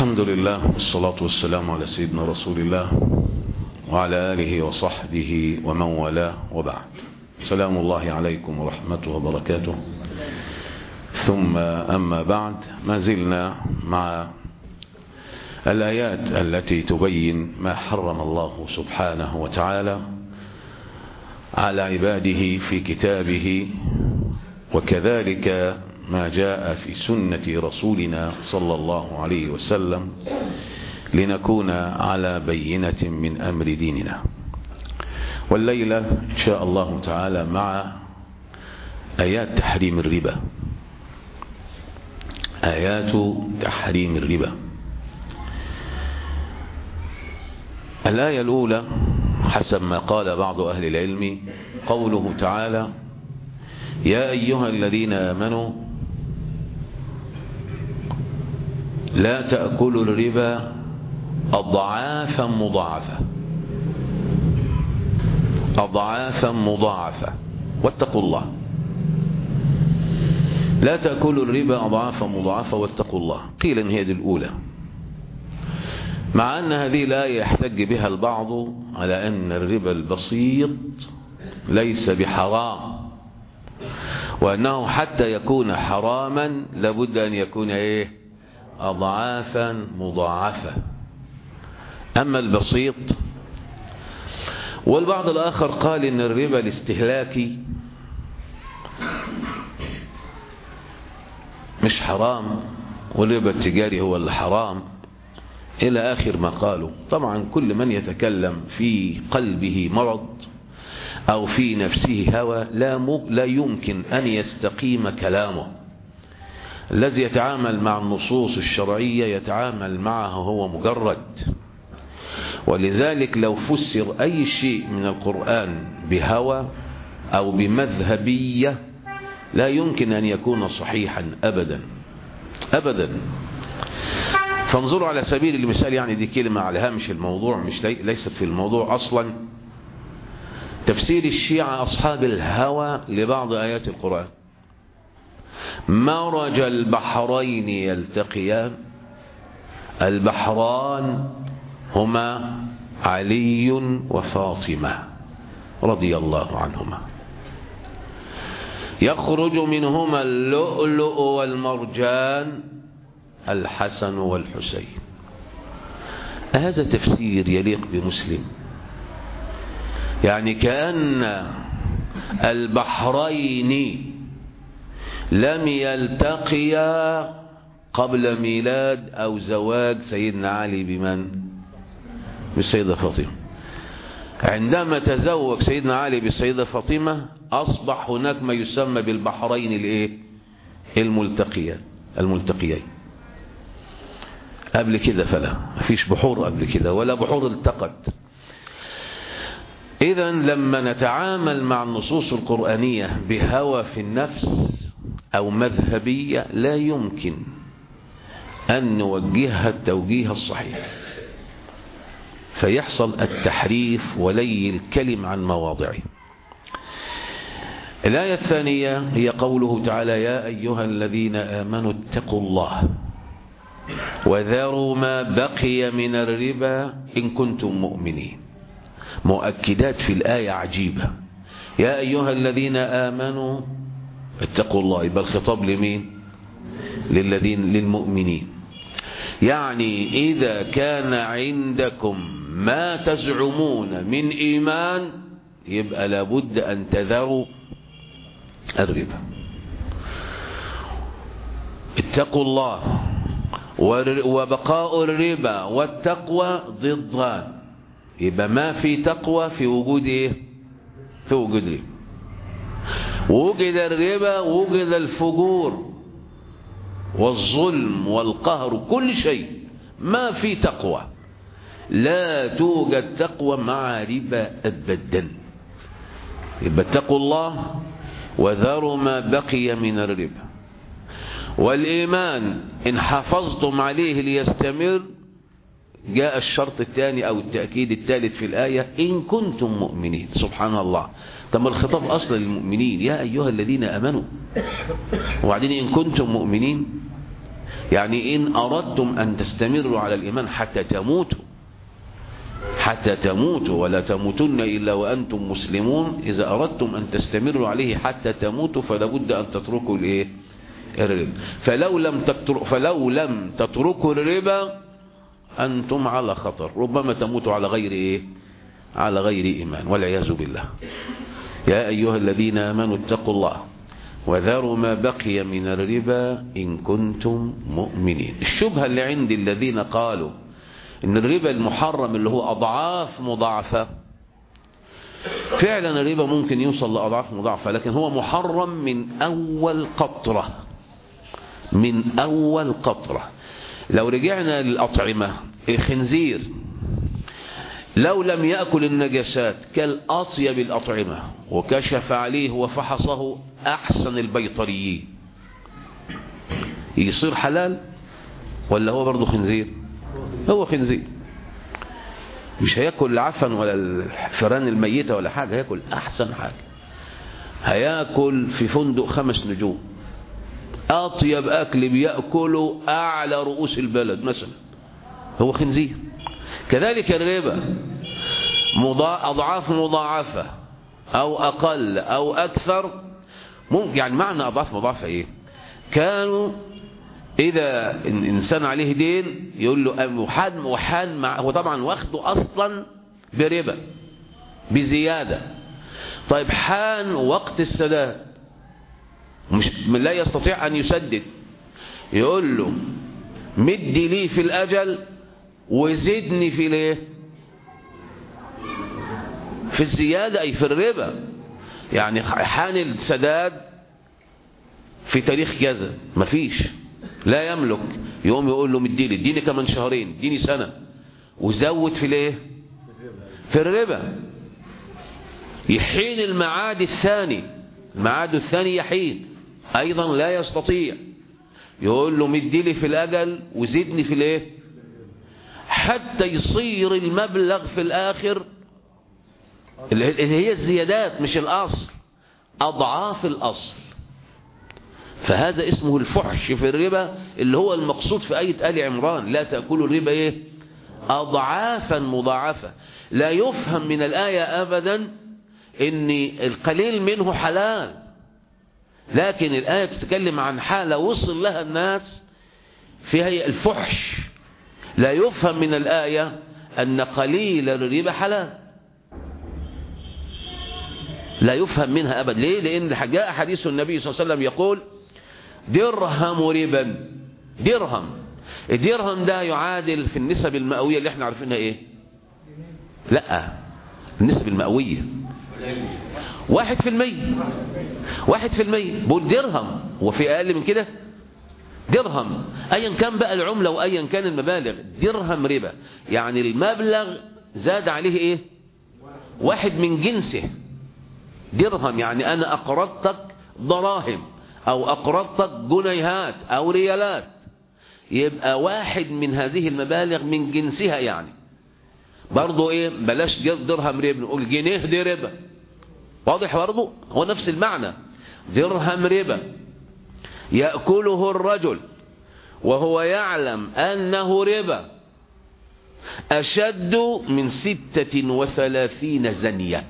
الحمد لله والصلاة والسلام على سيدنا رسول الله وعلى آله وصحبه ومن والاه وبعد سلام الله عليكم ورحمته وبركاته ثم أما بعد ما زلنا مع الآيات التي تبين ما حرم الله سبحانه وتعالى على عباده في كتابه وكذلك ما جاء في سنة رسولنا صلى الله عليه وسلم لنكون على بينة من أمر ديننا والليلة إن شاء الله تعالى مع آيات تحريم الربا آيات تحريم الربا الآية الأولى حسب ما قال بعض أهل العلم قوله تعالى يا أيها الذين آمنوا لا تأكلوا الربا أضعافا مضاعفة أضعافا مضاعفة واتقوا الله لا تأكلوا الربا أضعافا مضاعفة واتقوا الله قيل إن هي دي الأولى مع أن هذه الآية يحتج بها البعض على أن الربا البسيط ليس بحرام وأنه حتى يكون حراما لابد أن يكون إيه أضعافا مضاعفة أما البسيط والبعض الآخر قال إن الربا الاستهلاكي مش حرام والربا التجاري هو اللي حرام إلى آخر ما قالوا طبعا كل من يتكلم في قلبه مرض أو في نفسه هوى لا, لا يمكن أن يستقيم كلامه الذي يتعامل مع النصوص الشرعية يتعامل معها هو مجرد ولذلك لو فسر أي شيء من القرآن بهوى أو بمذهبية لا يمكن أن يكون صحيحا أبدا أبدا فانظروا على سبيل المثال يعني دي كلمة على هامش الموضوع مش لي ليست في الموضوع أصلا تفسير الشيعة أصحاب الهوى لبعض آيات القرآن مرج البحرين يلتقيان البحران هما علي وفاطمة رضي الله عنهما يخرج منهما اللؤلؤ والمرجان الحسن والحسين هذا تفسير يليق بمسلم يعني كأن البحرين لم يلتقيا قبل ميلاد أو زواج سيدنا علي بمن بالسيدة فاطمة عندما تزوج سيدنا علي بالسيدة فاطمة أصبح هناك ما يسمى بالبحرين الايه الملتقيان الملتقيين قبل كده فلا مفيش بحور قبل كده ولا بحور التقت إذا لما نتعامل مع النصوص القرآنية بهوى في النفس أو مذهبية لا يمكن أن نوجهها التوجيه الصحيح فيحصل التحريف ولي الكلم عن مواضعه الآية الثانية هي قوله تعالى يا أيها الذين آمنوا اتقوا الله وذروا ما بقي من الربا إن كنتم مؤمنين مؤكدات في الآية عجيبة يا أيها الذين آمنوا اتقوا الله يبقى الخطاب لمين للذين للمؤمنين يعني إذا كان عندكم ما تزعمون من إيمان يبقى لابد أن تذروا الربا اتقوا الله وبقاء الربا والتقوى ضدان يبقى ما في تقوى في وجود ايه في وجود ربا وجد الربا وجد الفجور والظلم والقهر كل شيء ما في تقوى لا توجد تقوى مع ربا ابدا يبقى اتقوا الله وذروا ما بقي من الربا والإيمان إن حافظتم عليه ليستمر جاء الشرط الثاني أو التأكيد الثالث في الآية إن كنتم مؤمنين سبحان الله طب الخطاب أصلا للمؤمنين يا أيها الذين أمنوا وبعدين إن كنتم مؤمنين يعني إن أردتم أن تستمروا على الإيمان حتى تموتوا حتى تموتوا ولا تموتن إلا وأنتم مسلمون إذا أردتم أن تستمروا عليه حتى تموتوا فلا بد أن تتركوا الإيه الربا فلو لم تترك فلو لم تتركوا الربا أنتم على خطر ربما تموتوا على غير إيه على غير إيمان والعياذ بالله يا أيها الذين آمنوا اتقوا الله وذروا ما بقي من الربا إن كنتم مؤمنين الشبهة اللي عند الذين قالوا إن الربا المحرم اللي هو أضعاف مضاعفة فعلا الربا ممكن يوصل لأضعاف مضاعفة لكن هو محرم من أول قطرة من أول قطرة لو رجعنا للأطعمة الخنزير لو لم يأكل النجسات كالأطيب الأطعمة وكشف عليه وفحصه أحسن البيطريين يصير حلال ولا هو برضه خنزير هو خنزير مش هياكل العفن ولا الفئران الميتة ولا حاجة هياكل أحسن حاجة هياكل في فندق خمس نجوم أطيب أكل بيأكله أعلى رؤوس البلد مثلا هو خنزير كذلك الربا مضاع أضعاف مضاعفة أو أقل أو أكثر ممكن يعني معنى أضعاف مضاعفة إيه كانوا إذا الإنسان عليه دين يقول له وحان وحان مع هو طبعا واخده أصلا بربا بزيادة طيب حان وقت السداد مش لا يستطيع أن يسدد يقول له مدي لي في الأجل وزدني في الايه في الزيادة أي في الربا يعني حان السداد في تاريخ كذا مفيش لا يملك يقوم يقول له مديني اديني كمان شهرين اديني سنة وزود في الايه في الربا يحين المعاد الثاني المعاد الثاني يحين ايضا لا يستطيع يقول له مديني في الاجل وزدني في الايه حتى يصير المبلغ في الاخر اللي هي الزيادات مش الاصل اضعاف الاصل فهذا اسمه الفحش في الربا اللي هو المقصود في آية آل عمران لا تأكلوا الربا إيه أضعافا مضاعفة لا يفهم من الآية أبدا إن القليل منه حلال لكن الآية تتكلم عن حالة وصل لها الناس فيها الفحش لا يفهم من الآية أن قليل الربا حلال لا يفهم منها أبدا ليه لأن جاء حديث النبي صلى الله عليه وسلم يقول درهم ربا درهم الدرهم ده يعادل في النسب المئوية اللي احنا عارفينها ايه لا النسب المئوية واحد في المية واحد في المية بقول درهم هو في اقل من كده درهم ايا كان بقى العملة وايا كان المبالغ درهم ربا يعني المبلغ زاد عليه ايه واحد من جنسه درهم يعني انا اقرضتك دراهم او اقرضتك جنيهات او ريالات يبقى واحد من هذه المبالغ من جنسها يعني برضو ايه بلاش درهم ربا نقول جنيه دي ربا واضح برضو هو نفس المعنى درهم ربا يأكله الرجل وهو يعلم أنه ربا أشد من ستة وثلاثين زنية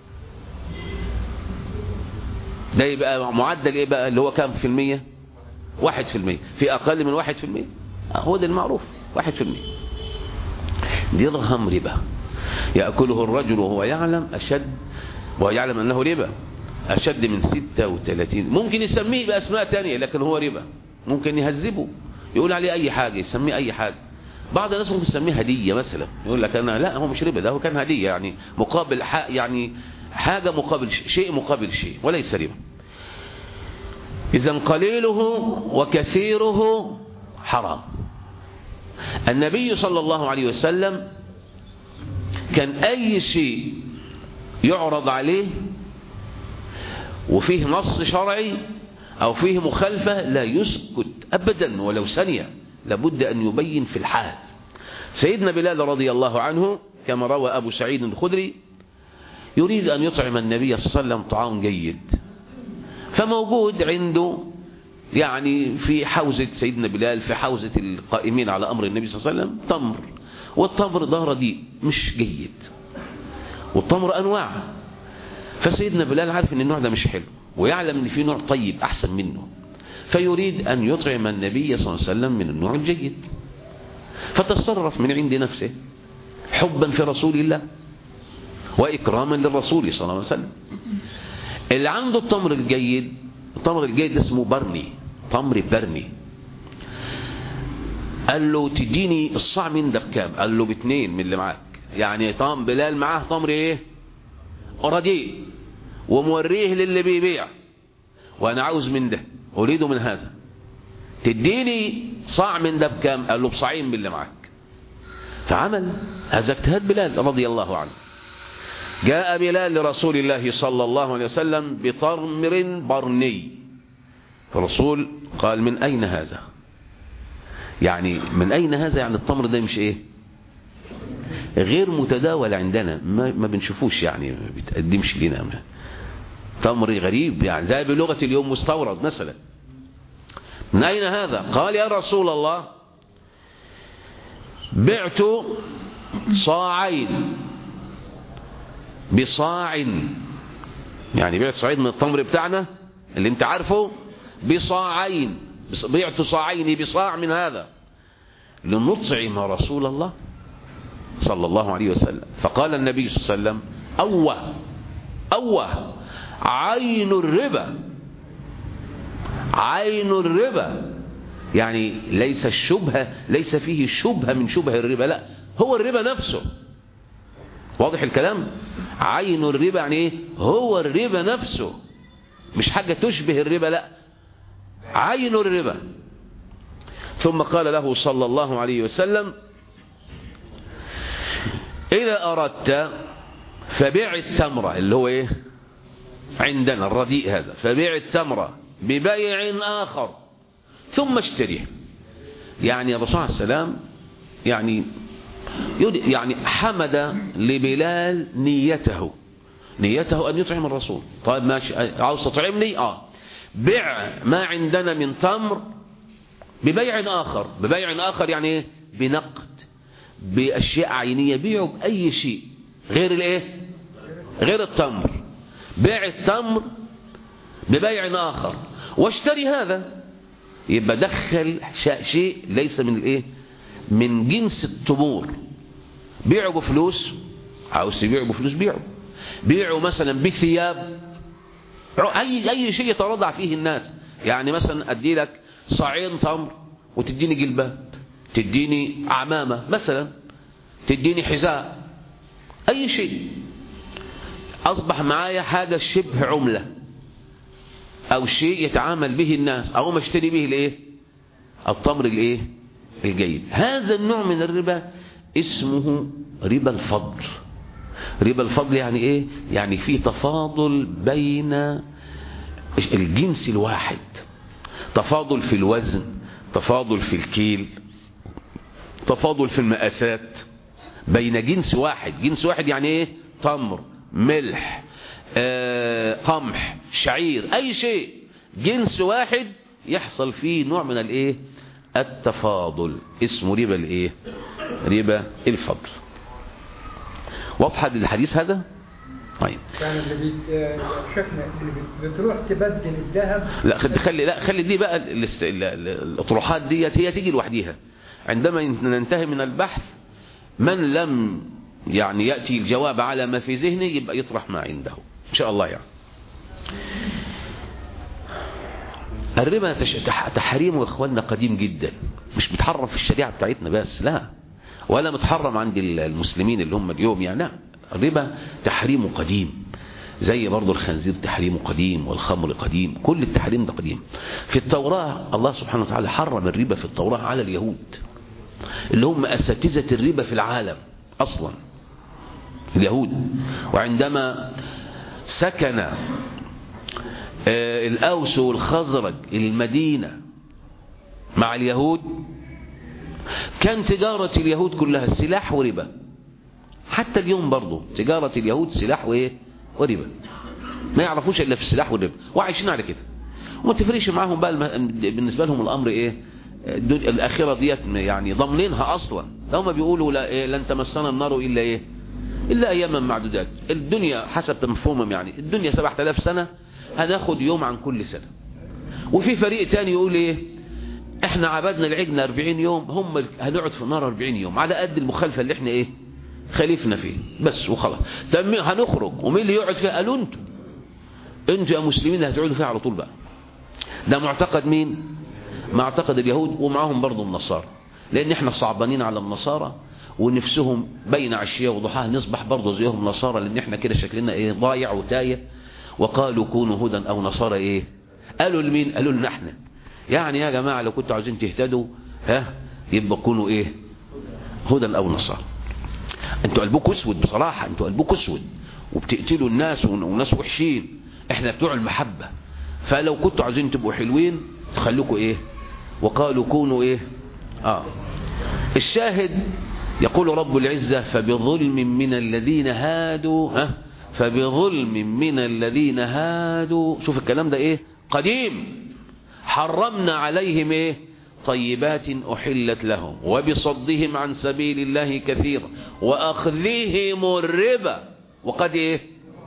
ده يبقى معدل ايه بقى اللي هو كام في المية واحد في المية في اقل من واحد في المية هو ده المعروف واحد في المية درهم ربا يأكله الرجل وهو يعلم أشد وهو يعلم أنه ربا أشد من ستة وثلاثين ممكن يسميه بأسماء تانية لكن هو ربا ممكن يهذبه يقول عليه أي حاجة يسميه أي حاجة بعض الناس ممكن يسميه هدية مثلا يقول لك أنا لا هو مش ربا ده هو كان هدية يعني مقابل يعني حاجة مقابل شيء مقابل شيء وليس ربا إذا قليله وكثيره حرام النبي صلى الله عليه وسلم كان أي شيء يعرض عليه وفيه نص شرعي أو فيه مخالفة لا يسكت أبدا ولو ثانية لابد أن يبين في الحال سيدنا بلال رضي الله عنه كما روى أبو سعيد الخدري يريد أن يطعم النبي صلى الله عليه وسلم طعام جيد فموجود عنده يعني في حوزة سيدنا بلال في حوزة القائمين على أمر النبي صلى الله عليه وسلم تمر والتمر ده رديء مش جيد والتمر أنواع فسيدنا بلال عارف ان النوع ده مش حلو ويعلم ان في نوع طيب أحسن منه فيريد أن يطعم النبي صلى الله عليه وسلم من النوع الجيد فتصرف من عند نفسه حبا في رسول الله وإكراما للرسول صلى الله عليه وسلم اللي عنده التمر الجيد التمر الجيد اسمه برني تمر برني قال له تديني الصاع من ده بكام قال له باتنين من اللي معاك يعني طام بلال معاه تمر ايه رديء وموريه للي بيبيع وانا عاوز من ده اريد من هذا تديني صاع من ده بكام قال له بصاعين من اللي معاك فعمل هذا اجتهاد بلال رضي الله عنه جاء بلال لرسول الله صلى الله عليه وسلم بتمر برني الرسول قال من أين هذا يعني من أين هذا يعني التمر ده مش إيه غير متداول عندنا ما, ما بنشوفوش يعني ما بيتقدمش لنا تمر غريب يعني زي بلغة اليوم مستورد مثلا من أين هذا قال يا رسول الله بعت صاعين بصاع يعني بعت صاعين من التمر بتاعنا اللي انت عارفه بصاعين بعت صاعين بصاع من هذا لنطعم رسول الله صلى الله عليه وسلم فقال النبي صلى الله عليه وسلم أوه أوه عين الربا عين الربا يعني ليس الشبهة ليس فيه شبهة من شبه الربا لا هو الربا نفسه واضح الكلام عين الربا يعني ايه هو الربا نفسه مش حاجة تشبه الربا لا عين الربا ثم قال له صلى الله عليه وسلم إذا أردت فبيع التمرة اللي هو إيه عندنا الرديء هذا فبيع التمرة ببيع آخر ثم اشتريه يعني الرسول عليه السلام يعني يعني حمد لبلال نيته نيته أن يطعم الرسول طيب ماشي عاوز تطعمني آه بيع ما عندنا من تمر ببيع آخر ببيع آخر يعني ايه بنقد بأشياء عينية بيعوا بأي شيء غير الايه غير التمر بيع التمر ببيع آخر واشتري هذا يبقى دخل شيء ليس من الايه من جنس التمور بيعوا بفلوس عاوز تبيعوا بفلوس بيعوا بيعوا مثلا بثياب اي اي شيء يترضع فيه الناس يعني مثلا ادي لك صاعين تمر وتديني جلباب تديني عمامه مثلا تديني حذاء اي شيء اصبح معايا حاجه شبه عمله او شيء يتعامل به الناس او ما اشتري به الايه التمر الايه الجيد هذا النوع من الربا اسمه ربا الفضل ربا الفضل يعني ايه يعني في تفاضل بين الجنس الواحد تفاضل في الوزن تفاضل في الكيل تفاضل في المقاسات بين جنس واحد جنس واحد يعني ايه تمر ملح آه قمح شعير اي شيء جنس واحد يحصل فيه نوع من الايه التفاضل اسمه ربا الايه ربا الفضل واضحه الحديث هذا طيب يعني اللي بيت... شيخنا اللي بت... بتروح تبدل الذهب لا خلي لا خلي دي بقى الاست... الاطروحات ديت هي تيجي لوحديها عندما ننتهي من البحث من لم يعني ياتي الجواب على ما في ذهنه يبقى يطرح ما عنده ان شاء الله يعني الربا تش... تحريمه اخواننا قديم جدا مش بيتحرم في الشريعه بتاعتنا بس لا ولا متحرم عند المسلمين اللي هم اليوم يعني لا الربا تحريمه قديم زي برضه الخنزير تحريمه قديم والخمر قديم كل التحريم ده قديم في التوراة الله سبحانه وتعالى حرم الربا في التوراة على اليهود اللي هم أساتذة الربا في العالم أصلا اليهود وعندما سكن الأوس والخزرج المدينة مع اليهود كان تجارة اليهود كلها سلاح وربا حتى اليوم برضه تجارة اليهود سلاح وايه وربا ما يعرفوش الا في السلاح والربا وعايشين على كده وما تفرقش معاهم بقى الم... بالنسبة لهم الأمر إيه الدن- الآخرة ديت يعني ضامنينها أصلا هم بيقولوا لا إيه لن تمسنا النار إلا إيه إلا أياما معدودات الدنيا حسب مفهومهم يعني الدنيا 7000 سنة هناخد يوم عن كل سنة وفي فريق تاني يقول إيه احنا عبدنا العجل 40 يوم هم ال- هنقعد في النار 40 يوم على قد المخالفة اللي احنا ايه خالفنا فيه بس وخلاص طب مين- هنخرج ومين اللي يقعد فيها قالوا انتوا انتوا يا مسلمين اللي هتقعدوا فيها على طول بقى ده معتقد مين معتقد اليهود ومعاهم برضه النصارى لان احنا صعبانين على النصارى ونفسهم بين عشية وضحاها نصبح برضه زيهم نصارى لان احنا كده شكلنا ايه ضايع وتايه وقالوا كونوا هدى او نصارى ايه قالوا لمين قالوا لنا احنا يعني يا جماعة لو كنتوا عايزين تهتدوا ها يبقى كونوا ايه هدى او نصارى انتوا قلبكم اسود بصراحة انتوا قلبكم اسود وبتقتلوا الناس ون- وناس وحشين احنا بتوع المحبة فلو كنتوا عايزين تبقوا حلوين تخلوكوا ايه وقالوا كونوا ايه اه الشاهد يقول رب العزة فبظلم من الذين هادوا ها فبظلم من الذين هادوا شوف الكلام ده ايه قديم حرمنا عليهم ايه طيبات احلت لهم وبصدهم عن سبيل الله كثيرا واخذهم الربا وقد ايه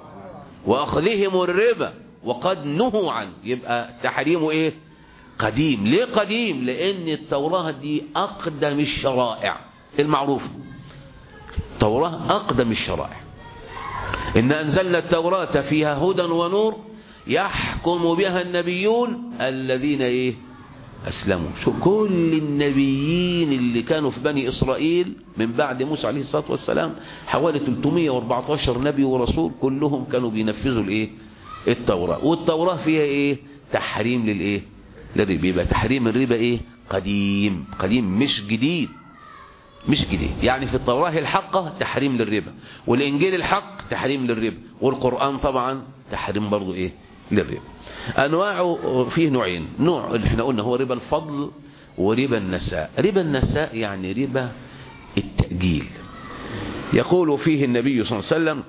واخذهم الربا وقد نهوا عنه يبقى تحريمه ايه قديم ليه قديم لان التوراة دي اقدم الشرائع المعروفة التوراة اقدم الشرائع إن أنزلنا التوراة فيها هدى ونور يحكم بها النبيون الذين إيه أسلموا شو كل النبيين اللي كانوا في بني إسرائيل من بعد موسى عليه الصلاة والسلام حوالي 314 نبي ورسول كلهم كانوا بينفذوا الإيه التوراة والتوراة فيها إيه تحريم للإيه للربا يبقى تحريم الربا إيه قديم قديم مش جديد مش جديد يعني في التوراة الحقة تحريم للربا والإنجيل الحق تحريم للربا والقرآن طبعا تحريم برضو إيه للربا أنواعه فيه نوعين نوع اللي احنا قلنا هو ربا الفضل وربا النساء ربا النساء يعني ربا التأجيل يقول فيه النبي صلى الله عليه وسلم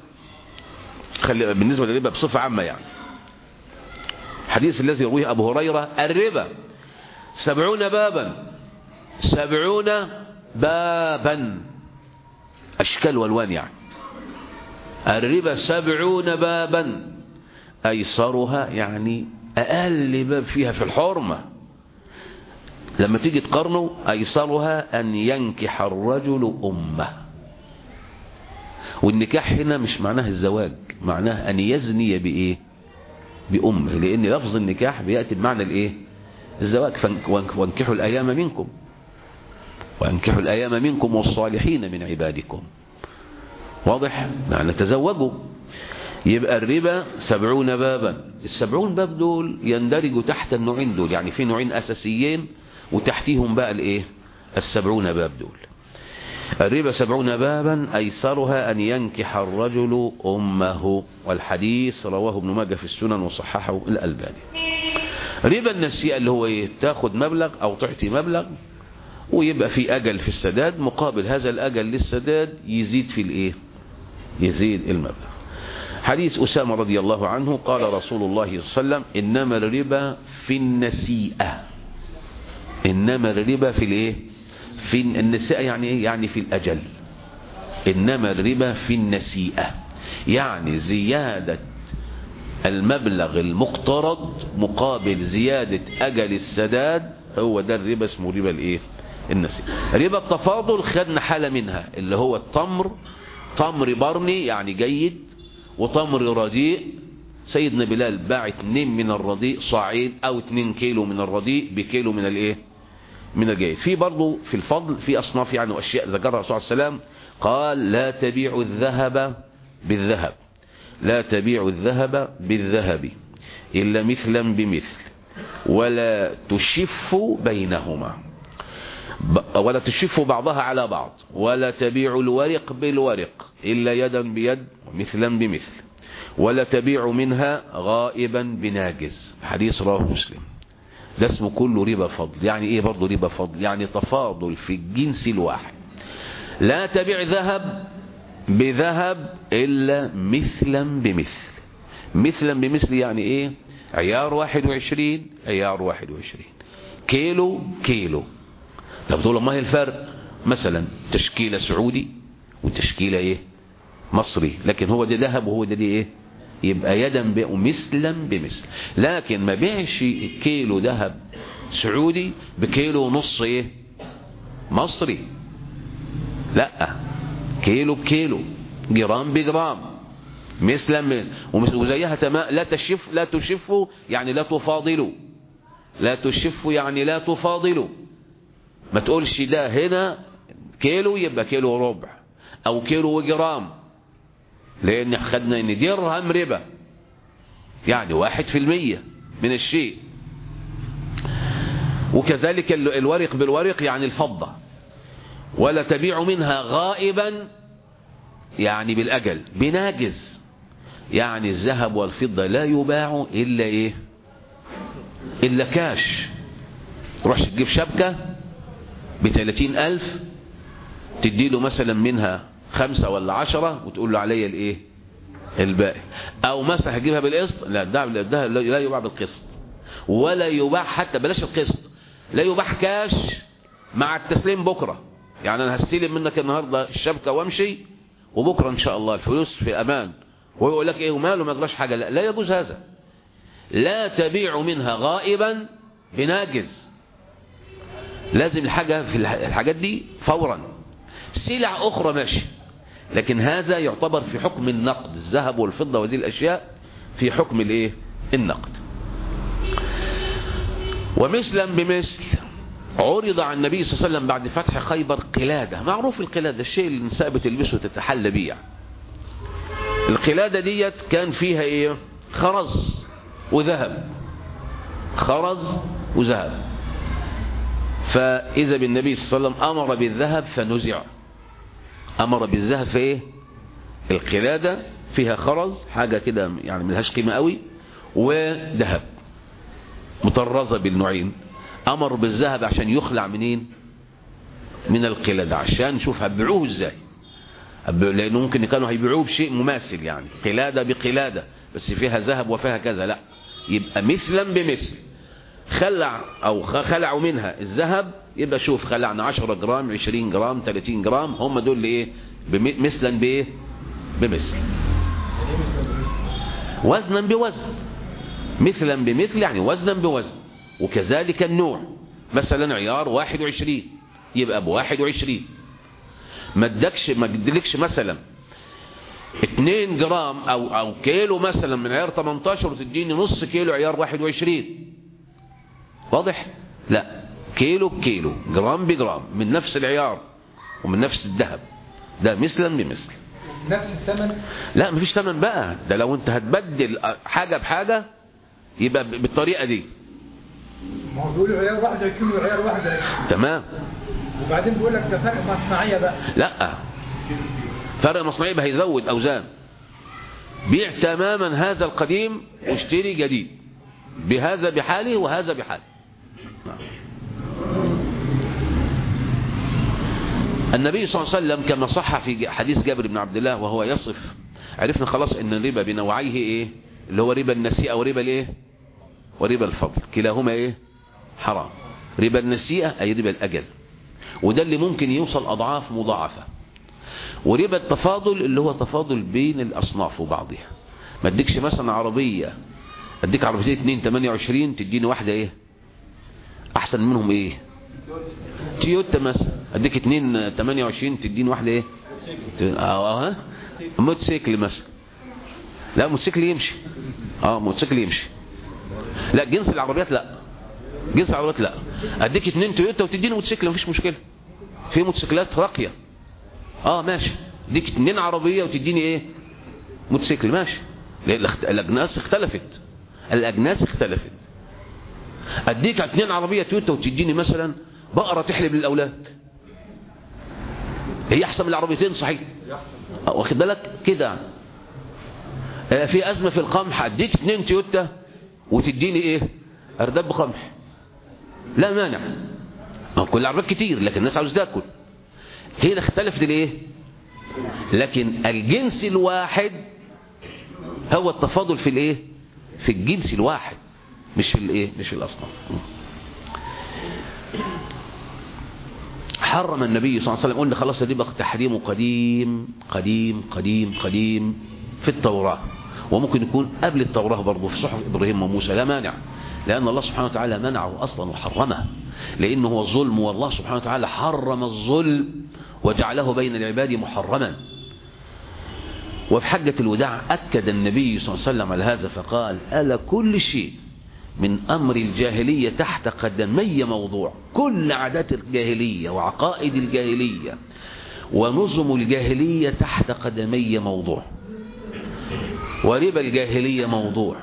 خلي بالنسبة للربا بصفة عامة يعني حديث الذي يرويه أبو هريرة الربا سبعون بابا سبعون بابا أشكال والوان يعني الربا سبعون بابا أيسرها يعني أقل باب فيها في الحرمة لما تيجي تقارنه أيسرها أن ينكح الرجل أمه والنكاح هنا مش معناه الزواج معناه أن يزني بإيه بأمه لأن لفظ النكاح بيأتي بمعنى الإيه الزواج وانكحوا الأيام منكم وانكحوا الأيام منكم والصالحين من عبادكم واضح معنى تزوجوا يبقى الربا سبعون بابا السبعون باب دول يندرجوا تحت النوعين دول يعني في نوعين أساسيين وتحتيهم بقى الايه السبعون باب دول الربا سبعون بابا أيسرها أن ينكح الرجل أمه والحديث رواه ابن ماجه في السنن وصححه الألباني ربا النسيئة اللي هو ايه تاخد مبلغ أو تعطي مبلغ ويبقى في أجل في السداد مقابل هذا الأجل للسداد يزيد في الايه يزيد المبلغ حديث أسامة رضي الله عنه قال رسول الله صلى الله عليه وسلم إنما الربا في النسيئة إنما الربا في الايه في النسيئة يعني ايه يعني في الأجل إنما الربا في النسيئة يعني زيادة المبلغ المقترض مقابل زيادة أجل السداد هو ده الربا اسمه ربا الايه النسيئة ربا التفاضل خدنا حالة منها اللي هو التمر تمر برني يعني جيد وتمر رديء سيدنا بلال باع اتنين من الرديء صاعين او اتنين كيلو من الرديء بكيلو من الايه من الجيد في برضه في الفضل في اصناف يعني واشياء ذكرها الرسول صلى الله عليه وسلم قال لا تبيعوا الذهب بالذهب لا تبيعوا الذهب بالذهب الا مثلا بمثل ولا تشفوا بينهما ولا تشفوا بعضها على بعض ولا تبيعوا الورق بالورق إلا يدا بيد مثلا بمثل ولا تبيعوا منها غائبا بناجز حديث رواه مسلم ده اسمه كله ربا فضل يعني ايه برضه ربا فضل يعني تفاضل في الجنس الواحد لا تبيع ذهب بذهب إلا مثلا بمثل مثلا بمثل يعني ايه عيار 21 عيار 21 كيلو كيلو طب تقول ما هي الفرق مثلا تشكيلة سعودي وتشكيلة ايه مصري لكن هو ده ذهب وهو ده دي ايه يبقى يدا ب- ومثلا بمثل لكن ما بيعش كيلو ذهب سعودي بكيلو ونص ايه مصري لا كيلو بكيلو جرام بجرام مثلا مثل ومثل- وزيها تمام لا تشف لا تشفوا يعني لا تفاضلوا لا تشفوا يعني لا تفاضلوا ما تقولش ده هنا كيلو يبقى كيلو ربع او كيلو وجرام لان خدنا ان درهم ربا يعني واحد في المية من الشيء وكذلك ال- الورق بالورق يعني الفضة ولا تبيع منها غائبا يعني بالأجل بناجز يعني الذهب والفضة لا يباع إلا إيه إلا كاش تروح تجيب شبكة بثلاثين ألف تديله مثلا منها خمسة ولا عشرة وتقول له عليا الإيه الباقي أو مثلا هتجيبها بالقسط لا ده ده لا يباع بالقسط ولا يباع حتى بلاش القسط لا يباع كاش مع التسليم بكرة يعني أنا هستلم منك النهاردة الشبكة وامشي وبكرة إن شاء الله الفلوس في أمان ويقول لك إيه وماله ما يجراش حاجة لا, لا يجوز هذا لا تبيع منها غائبا بناجز لازم الحاجة في الح- الحاجات دي فورا سلع أخرى ماشي لكن هذا يعتبر في حكم النقد الذهب والفضة وهذه الأشياء في حكم الإيه النقد ومثلا بمثل عرض عن النبي صلى الله عليه وسلم بعد فتح خيبر قلادة معروف القلادة الشيء اللي النساء بتلبسه تتحلى بيه يعني. القلادة ديت كان فيها ايه خرز وذهب خرز وذهب فإذا بالنبي صلى الله عليه وسلم أمر بالذهب فنزع أمر بالذهب في ايه القلادة فيها خرز حاجة كده يعني ملهاش قيمة قوي وذهب مطرزة بالنوعين أمر بالذهب عشان يخلع منين من القلادة عشان نشوف هبيعوه ازاي هب- لأنه ممكن كانوا هيبيعوه بشيء مماثل يعني قلادة بقلادة بس فيها ذهب وفيها كذا لا يبقى مثلا بمثل خلع أو خ- خلعوا منها الذهب يبقى شوف خلعنا 10 جرام 20 جرام 30 جرام هم دول اللي ايه بم- مثلا بايه بمثل وزنا بوزن مثلا بمثل يعني وزنا بوزن وكذلك النوع مثلا عيار 21 يبقى ب 21 ما ادكش ما ادلكش مثلا 2 جرام او او كيلو مثلا من عيار 18 وتديني نص كيلو عيار 21 واضح لا كيلو بكيلو جرام بجرام من نفس العيار ومن نفس الذهب ده مثلا بمثل نفس الثمن لا مفيش ثمن بقى ده لو انت هتبدل حاجة بحاجة يبقى بالطريقة دي ما هو بيقولوا عيار 21 وعيار 21 تمام وبعدين بيقول لك ده فرق مصنعيه بقى لا فرق مصنعي يبقى هيزود اوزان بيع تماما هذا القديم واشتري جديد بهذا بحاله وهذا بحاله نعم. النبي صلى الله عليه وسلم كما صح في حديث جابر بن عبد الله وهو يصف عرفنا خلاص ان الربا بنوعيه ايه اللي هو ربا النسيئة وربا الايه وربا الفضل كلاهما ايه حرام ربا النسيئة اي ربا الاجل وده اللي ممكن يوصل اضعاف مضاعفة وربا التفاضل اللي هو تفاضل بين الاصناف وبعضها ما اديكش مثلا عربية اديك عربيتين 2 28 تديني واحدة ايه احسن منهم ايه تويوتا مثلا اديك 2 28 تديني واحدة ايه اه اه موتوسيكل مثلا لا موتوسيكل يمشي اه موتوسيكل يمشي لا جنس العربيات لا جنس العربيات لا اديك اتنين تويوتا وتديني موتوسيكل مفيش مشكله في موتوسيكلات راقيه اه ماشي اديك اتنين عربيه وتديني ايه موتوسيكل ماشي لان الاخت- الاجناس اختلفت الاجناس اختلفت اديك اتنين عربيه تويوتا وتديني مثلا بقره تحلب للاولاد هي احسن من العربيتين صحيح آه، واخد بالك كده آه، في ازمه في القمح اديك اتنين تويوتا وتديني ايه ارداب قمح لا مانع ما هو كل العربيات كتير لكن الناس عاوز تاكل هنا اختلفت الايه لكن الجنس الواحد هو التفاضل في الايه في الجنس الواحد مش في الايه مش في الاصنام حرم النبي صلى الله عليه وسلم قلنا خلاص دي بقى تحريمه قديم قديم قديم قديم في التوراة وممكن يكون قبل التوراة برضه في صحف إبراهيم وموسى لا مانع لأن الله سبحانه وتعالى منعه أصلا وحرمه لأنه هو الظلم والله سبحانه وتعالى حرم الظلم وجعله بين العباد محرما وفي حجة الوداع أكد النبي صلى الله عليه وسلم على هذا فقال ألا كل شيء من أمر الجاهلية تحت قدمي موضوع كل عادات الجاهلية وعقائد الجاهلية ونظم الجاهلية تحت قدمي موضوع وربا الجاهلية موضوع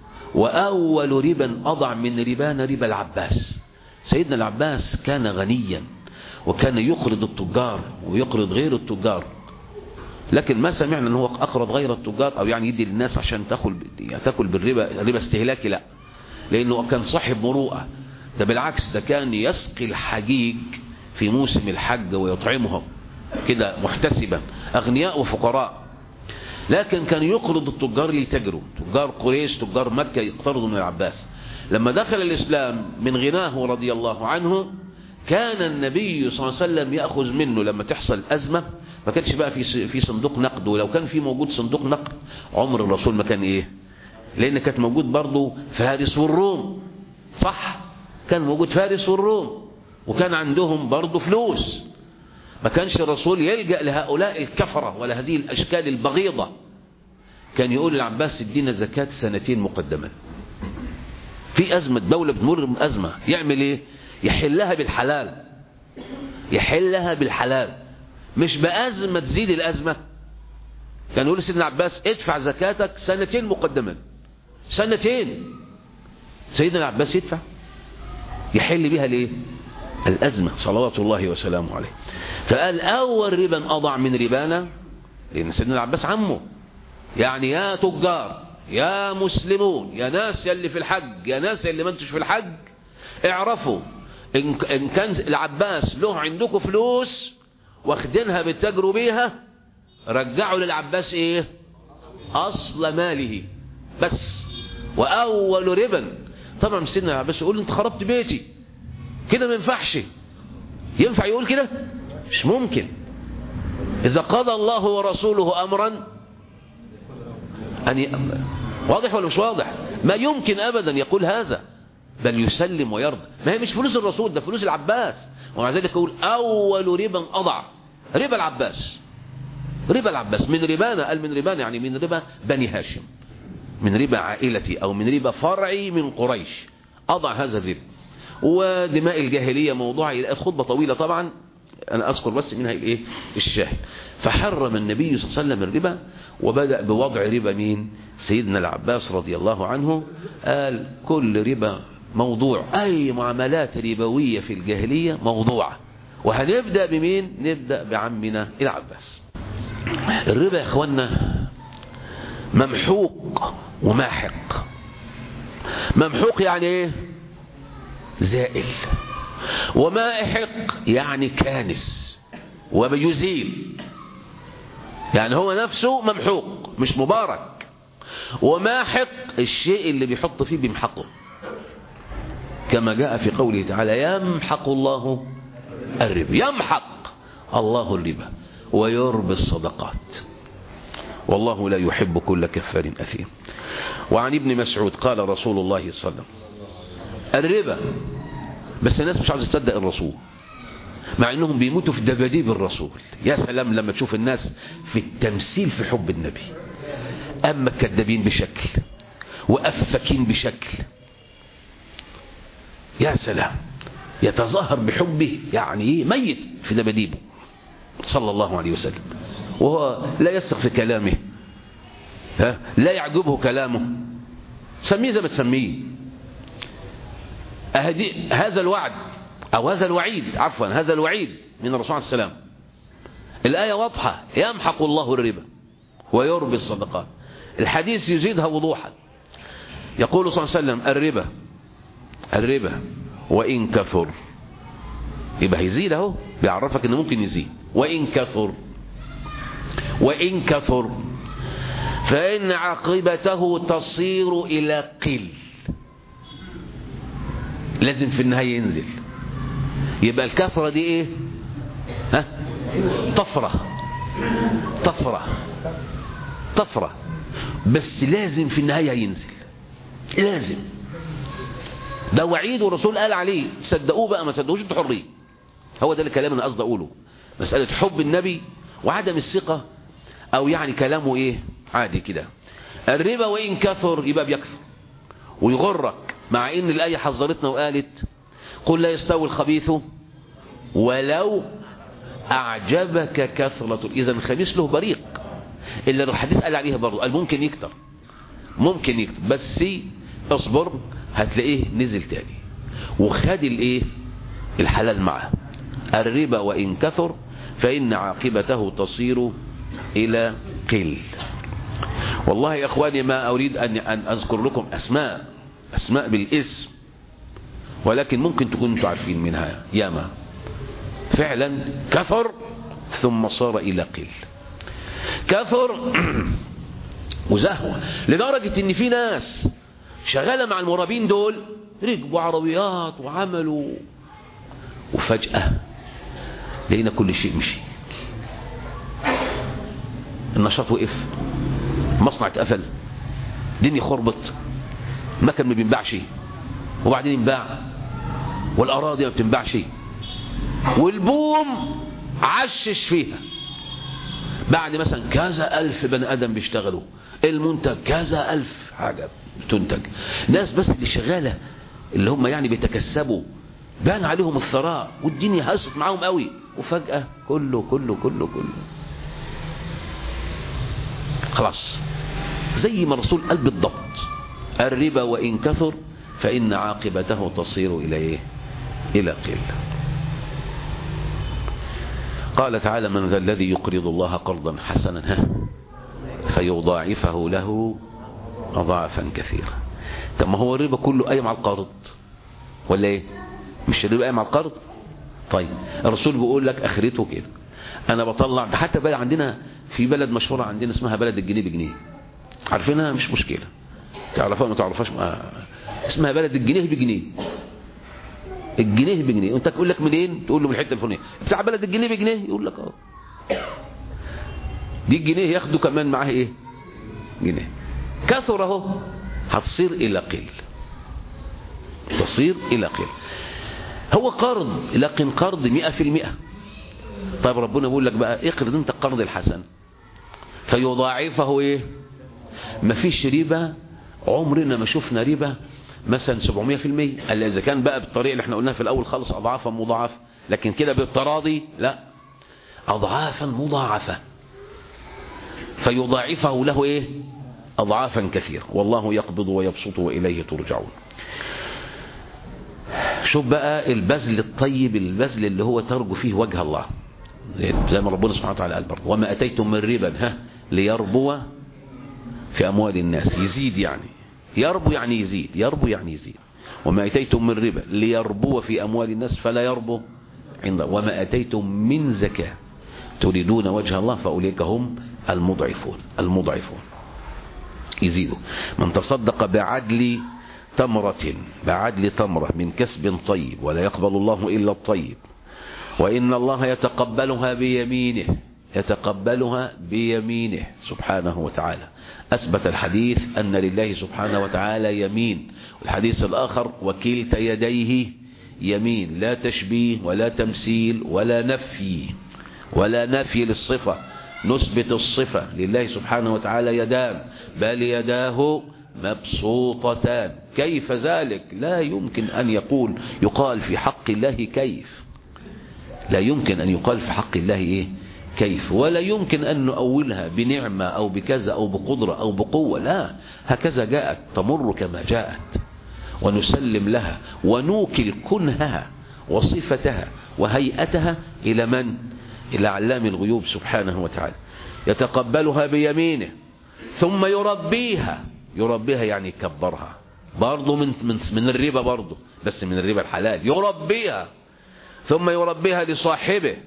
وأول ربا أضع من ربانا ربا العباس سيدنا العباس كان غنيا وكان يقرض التجار ويقرض غير التجار لكن ما سمعنا ان هو اقرض غير التجار او يعني يدي للناس عشان تاكل يعني تاكل بالربا ربا استهلاكي لا لانه كان صاحب مروءه ده بالعكس ده كان يسقي الحجيج في موسم الحج ويطعمهم كده محتسبا اغنياء وفقراء لكن كان يقرض التجار ليتجروا تجار قريش تجار مكة يقترضوا من العباس لما دخل الإسلام من غناه رضي الله عنه كان النبي صلى الله عليه وسلم يأخذ منه لما تحصل أزمة ما كانش بقى في في صندوق نقد ولو كان في موجود صندوق نقد عمر الرسول ما كان إيه لأن كانت موجود برضه فارس والروم صح كان موجود فارس والروم وكان عندهم برضه فلوس ما كانش الرسول يلجأ لهؤلاء الكفرة ولا هذه الأشكال البغيضة كان يقول للعباس ادينا زكاة سنتين مقدما في أزمة دولة بتمر بأزمة يعمل ايه يحلها بالحلال يحلها بالحلال مش بأزمة تزيد الأزمة كان يقول سيدنا عباس ادفع زكاتك سنتين مقدما سنتين سيدنا العباس يدفع يحل بها ليه الأزمة صلوات الله وسلامه عليه فقال أول ربا أضع من ربانا لأن سيدنا العباس عمه يعني يا تجار يا مسلمون يا ناس يلي في الحج يا ناس يلي ما انتش في الحج اعرفوا إن إن كان العباس له عندكم فلوس واخدينها بتجروا بيها رجعوا للعباس ايه اصل ماله بس واول ربا طبعا سيدنا العباس يقول انت خربت بيتي كده ما ينفعش ينفع يقول كده مش ممكن إذا قضى الله ورسوله أمرا أن ي... واضح ولا مش واضح ما يمكن أبدا يقول هذا بل يسلم ويرضى ما هي مش فلوس الرسول ده فلوس العباس ومع ذلك يقول أول ربا أضع ربا العباس ربا العباس من ربانا قال من ربانا يعني من ربا بني هاشم من ربا عائلتي أو من ربا فرعي من قريش أضع هذا الربا ودماء الجاهلية موضوع خطبة طويلة طبعا أنا أذكر بس منها الإيه الشاهد فحرم النبي صلى الله عليه وسلم الربا وبدأ بوضع ربا مين سيدنا العباس رضي الله عنه قال كل ربا موضوع أي معاملات ربوية في الجاهلية موضوعة وهنبدأ بمين نبدأ بعمنا العباس الربا يا اخوانا ممحوق وماحق ممحوق يعني ايه زائل ومائحق يعني كانس وبيزيل يعني هو نفسه ممحوق مش مبارك وماحق الشيء اللي بيحط فيه بيمحقه كما جاء في قوله تعالى يمحق الله الربا يمحق الله الربا ويربي الصدقات والله لا يحب كل كفار أثيم وعن ابن مسعود قال رسول الله صلى الله عليه وسلم الربا بس الناس مش عاوزه تصدق الرسول مع انهم بيموتوا في دباديب الرسول يا سلام لما تشوف الناس في التمثيل في حب النبي اما كذابين بشكل وافكين بشكل يا سلام يتظاهر بحبه يعني ايه ميت في دباديبه صلى الله عليه وسلم وهو لا يثق في كلامه ها لا يعجبه كلامه سميه زي ما تسميه هذا الوعد أو هذا الوعيد عفوا هذا الوعيد من الرسول عليه السلام الآية واضحة يمحق الله الربا ويربي الصدقات الحديث يزيدها وضوحا يقول صلى الله عليه وسلم الربا الربا وإن كثر يبقى هيزيد اهو بيعرفك انه ممكن يزيد وإن كثر وإن كثر فإن عاقبته تصير إلى قل لازم في النهاية ينزل يبقى الكثرة دي ايه ها طفرة طفرة طفرة بس لازم في النهاية ينزل لازم ده وعيد والرسول قال عليه صدقوه بقى ما صدقوش انتوا حرين هو ده الكلام اللي قصدي اقوله مسألة حب النبي وعدم الثقة او يعني كلامه ايه عادي كده الربا وان كثر يبقى بيكثر ويغرك مع ان الآية حذرتنا وقالت قل لا يستوي الخبيث ولو أعجبك كثرة إذا الخبيث له بريق اللي الحديث قال عليها برضه قال ممكن يكتر ممكن يكتر بس اصبر هتلاقيه نزل تاني وخد الايه الحلال معه الربا وإن كثر فإن عاقبته تصير إلى قل والله يا أخواني ما أريد أن أن أذكر لكم أسماء أسماء بالاسم ولكن ممكن تكونوا انتوا عارفين منها ياما فعلا كثر ثم صار إلى قل كثر وزهوة لدرجة ان في ناس شغالة مع المرابين دول ركبوا عربيات وعملوا وفجأة لقينا كل شيء مشي النشاط وقف مصنع اتقفل الدنيا خربت المكن ما بينباعش وبعدين ينباع والأراضي ما بتنباعش والبوم عشش فيها بعد مثلا كذا ألف بني آدم بيشتغلوا المنتج كذا ألف حاجة تنتج ناس بس اللي شغالة اللي هم يعني بيتكسبوا بان عليهم الثراء والدنيا هست معاهم قوي وفجأة كله كله كله كله خلاص زي ما الرسول قال بالضبط الربا وإن كثر فإن عاقبته تصير إلى إيه إلى قل قال تعالى من ذا الذي يقرض الله قرضا حسنا ها فيضاعفه له أضعافا كثيرة طب ما هو الربا كله قايم على القرض ولا ايه مش الربا قايم على القرض طيب الرسول بيقول لك اخرته كده انا بطلع ده حتى بقى عندنا في بلد مشهورة عندنا اسمها بلد الجنيه بجنيه عارفينها مش مشكلة تعرفها ما تعرفهاش ما اسمها بلد الجنيه بجنيه الجنيه بجنيه وانت تقول لك منين تقول له من الحته الفلانيه بتاع بلد الجنيه بجنيه يقول لك اه دي الجنيه ياخدوا كمان معاه ايه جنيه كثر اهو هتصير الى قل تصير الى قل هو قرض لكن قرض مئة في المئة طيب ربنا بيقول لك بقى اقرض انت القرض الحسن فيضاعفه ايه مفيش ربا عمرنا ما شفنا ربا مثلا 700% الا اذا كان بقى بالطريقه اللي احنا قلناها في الاول خالص اضعافا مضاعفه لكن كده بالتراضي لا اضعافا مضاعفه فيضاعفه له ايه اضعافا كثيره والله يقبض ويبسط واليه ترجعون شوف بقى البذل الطيب البذل اللي هو ترجو فيه وجه الله زي ما ربنا سبحانه وتعالى قال برضه وما اتيتم من ربا ها ليربو في اموال الناس يزيد يعني يربو يعني يزيد يربو يعني يزيد وما اتيتم من ربا ليربو في اموال الناس فلا يربو عند وما اتيتم من زكاه تريدون وجه الله فاولئك هم المضعفون المضعفون يزيدوا من تصدق بعدل تمرة بعدل تمرة من كسب طيب ولا يقبل الله إلا الطيب وإن الله يتقبلها بيمينه يتقبلها بيمينه سبحانه وتعالى أثبت الحديث أن لله سبحانه وتعالى يمين والحديث الآخر وكلتا يديه يمين لا تشبيه ولا تمثيل ولا نفي ولا نفي للصفة نثبت الصفة لله سبحانه وتعالى يدان بل يداه مبسوطتان كيف ذلك لا يمكن أن يقول يقال في حق الله كيف لا يمكن أن يقال في حق الله إيه كيف ولا يمكن أن نؤولها بنعمة أو بكذا أو بقدرة أو بقوة لا هكذا جاءت تمر كما جاءت ونسلم لها ونوكل كنهها وصفتها وهيئتها إلى من؟ إلى علام الغيوب سبحانه وتعالى يتقبلها بيمينه ثم يربيها يربيها يعني يكبرها برضه من, من, من الربا برضه بس من الربا الحلال يربيها ثم يربيها لصاحبه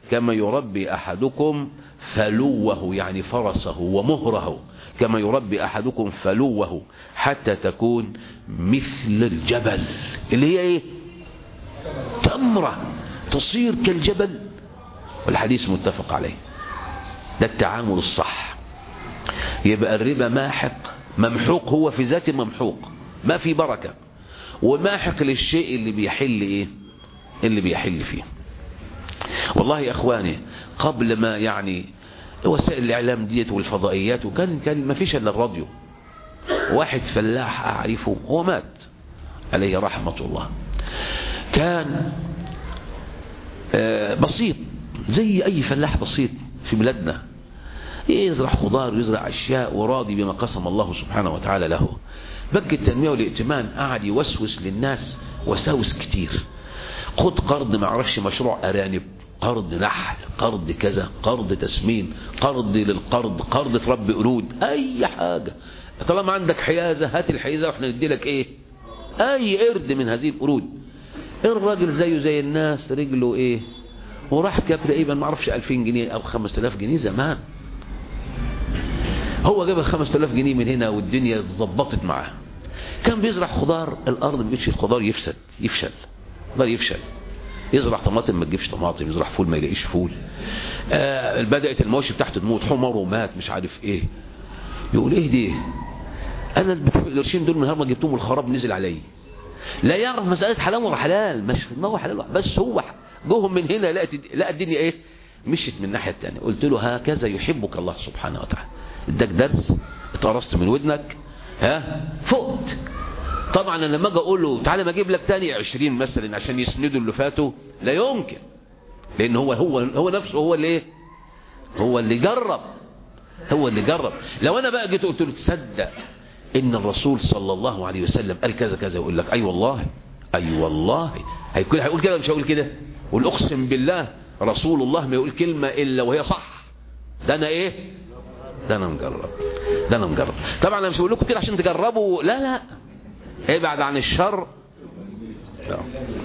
كما يربي أحدكم فلوه يعني فرسه ومهره كما يربي أحدكم فلوه حتى تكون مثل الجبل اللي هي ايه تمرة تصير كالجبل والحديث متفق عليه ده التعامل الصح يبقى الربا ماحق ممحوق هو في ذاته ممحوق ما في بركة وماحق للشيء اللي بيحل ايه اللي بيحل فيه والله يا اخواني قبل ما يعني وسائل الاعلام ديت والفضائيات وكان كان ما فيش الا الراديو واحد فلاح اعرفه هو مات عليه رحمة الله كان بسيط زي اي فلاح بسيط في بلادنا يزرع خضار ويزرع اشياء وراضي بما قسم الله سبحانه وتعالى له بنك التنمية والائتمان قعد يوسوس للناس وساوس كتير خد قرض ما اعرفش مشروع ارانب قرض نحل قرض كذا قرض تسمين قرض للقرض قرض تربي قرود اي حاجة طالما عندك حيازة هات الحيازة واحنا ندي لك ايه اي قرد من هذه القرود الراجل زيه زي الناس رجله ايه وراح جاب تقريبا ما اعرفش 2000 جنيه او 5000 جنيه زمان هو جاب ال 5000 جنيه من هنا والدنيا اتظبطت معاه كان بيزرع خضار الارض ما بقتش الخضار يفسد يفشل الخضار يفشل يزرع طماطم ما تجيبش طماطم يزرع فول ما يلاقيش فول آه بدات المواشي بتاعته تموت حمر ومات مش عارف ايه يقول ايه دي انا القرشين دول من نهار ما جبتهم الخراب نزل عليا لا يعرف مساله حلال ولا حلال مش ما هو حلال بس هو جوهم من هنا لقت لقى الدنيا ايه مشيت من الناحيه الثانيه قلت له هكذا يحبك الله سبحانه وتعالى اداك درس اتقرصت من ودنك ها فقت طبعا انا لما اجي اقول له تعالى ما اجيب لك تاني 20 مثلا عشان يسندوا اللي فاتوا لا يمكن لان هو هو هو نفسه هو اللي ايه هو اللي جرب هو اللي جرب لو انا بقى جيت قلت له تصدق ان الرسول صلى الله عليه وسلم قال كذا كذا يقول لك اي أيوة والله اي أيوة والله هيقول هيقول كده مش هيقول كده قول اقسم بالله رسول الله ما يقول كلمه الا وهي صح ده انا ايه ده انا مجرب ده انا مجرب طبعا انا مش بقول لكم كده عشان تجربوا لا لا ابعد عن الشر لا.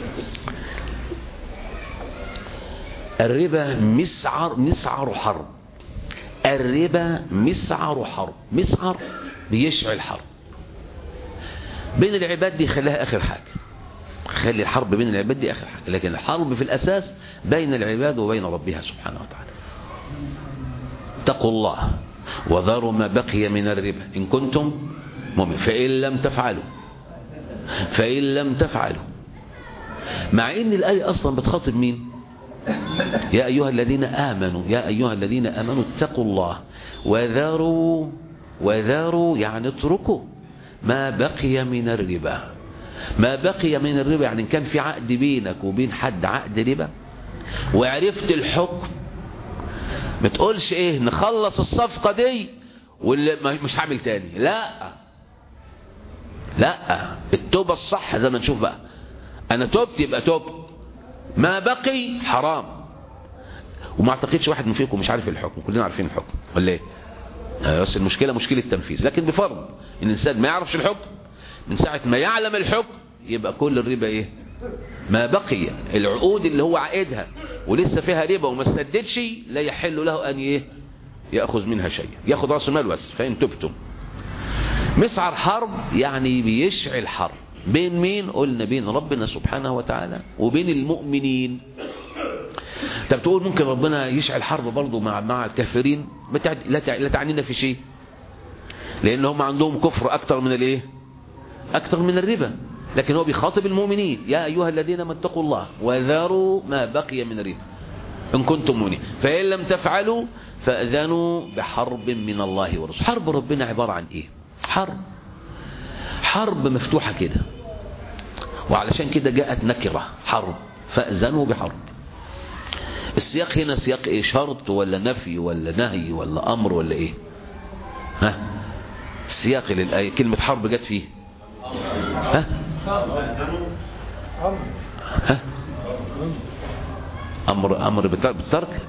الربا مسعر مسعر حرب الربا مسعر حرب مسعر بيشعل حرب بين العباد دي خليها اخر حاجه خلي الحرب بين العباد دي اخر حاجه لكن الحرب في الاساس بين العباد وبين ربها سبحانه وتعالى اتقوا الله وذروا ما بقي من الربا إن كنتم مؤمن فإن لم تفعلوا فإن لم تفعلوا مع إن الآية أصلا بتخاطب مين يا أيها الذين آمنوا يا أيها الذين آمنوا اتقوا الله وذروا وذروا يعني اتركوا ما بقي من الربا ما بقي من الربا يعني إن كان في عقد بينك وبين حد عقد ربا وعرفت الحكم ما تقولش ايه نخلص الصفقة دي واللي مش هعمل تاني لا لا التوبة الصح زي ما نشوف بقى انا توبت يبقى توبت ما بقي حرام وما اعتقدش واحد من فيكم مش عارف الحكم كلنا عارفين الحكم ولا ايه بس المشكلة مشكلة تنفيذ لكن بفرض ان الانسان ما يعرفش الحكم من ساعة ما يعلم الحكم يبقى كل الربا ايه ما بقي العقود اللي هو عقدها ولسه فيها ربا وما سددش لا يحل له ان ايه ياخذ منها شيء ياخذ راس المال بس فان تبتم مسعر حرب يعني بيشعل حرب بين مين قلنا بين ربنا سبحانه وتعالى وبين المؤمنين طب تقول ممكن ربنا يشعل حرب برضه مع مع الكافرين لا تعنينا في شيء لان هم عندهم كفر اكتر من الايه اكتر من الربا لكن هو بيخاطب المؤمنين يا أيها الذين ما اتقوا الله وذروا ما بقي من الربا إن كنتم مؤمنين فإن لم تفعلوا فأذنوا بحرب من الله ورسوله حرب ربنا عبارة عن إيه حرب حرب مفتوحة كده وعلشان كده جاءت نكرة حرب فأذنوا بحرب السياق هنا سياق إيه شرط ولا نفي ولا نهي ولا أمر ولا إيه ها السياق للآية كلمة حرب جت فيه ها ها امر امر بالترك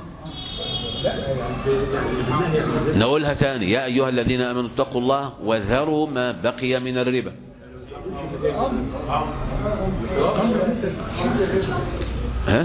نقولها تاني يا ايها الذين امنوا اتقوا الله وذروا ما بقي من الربا ها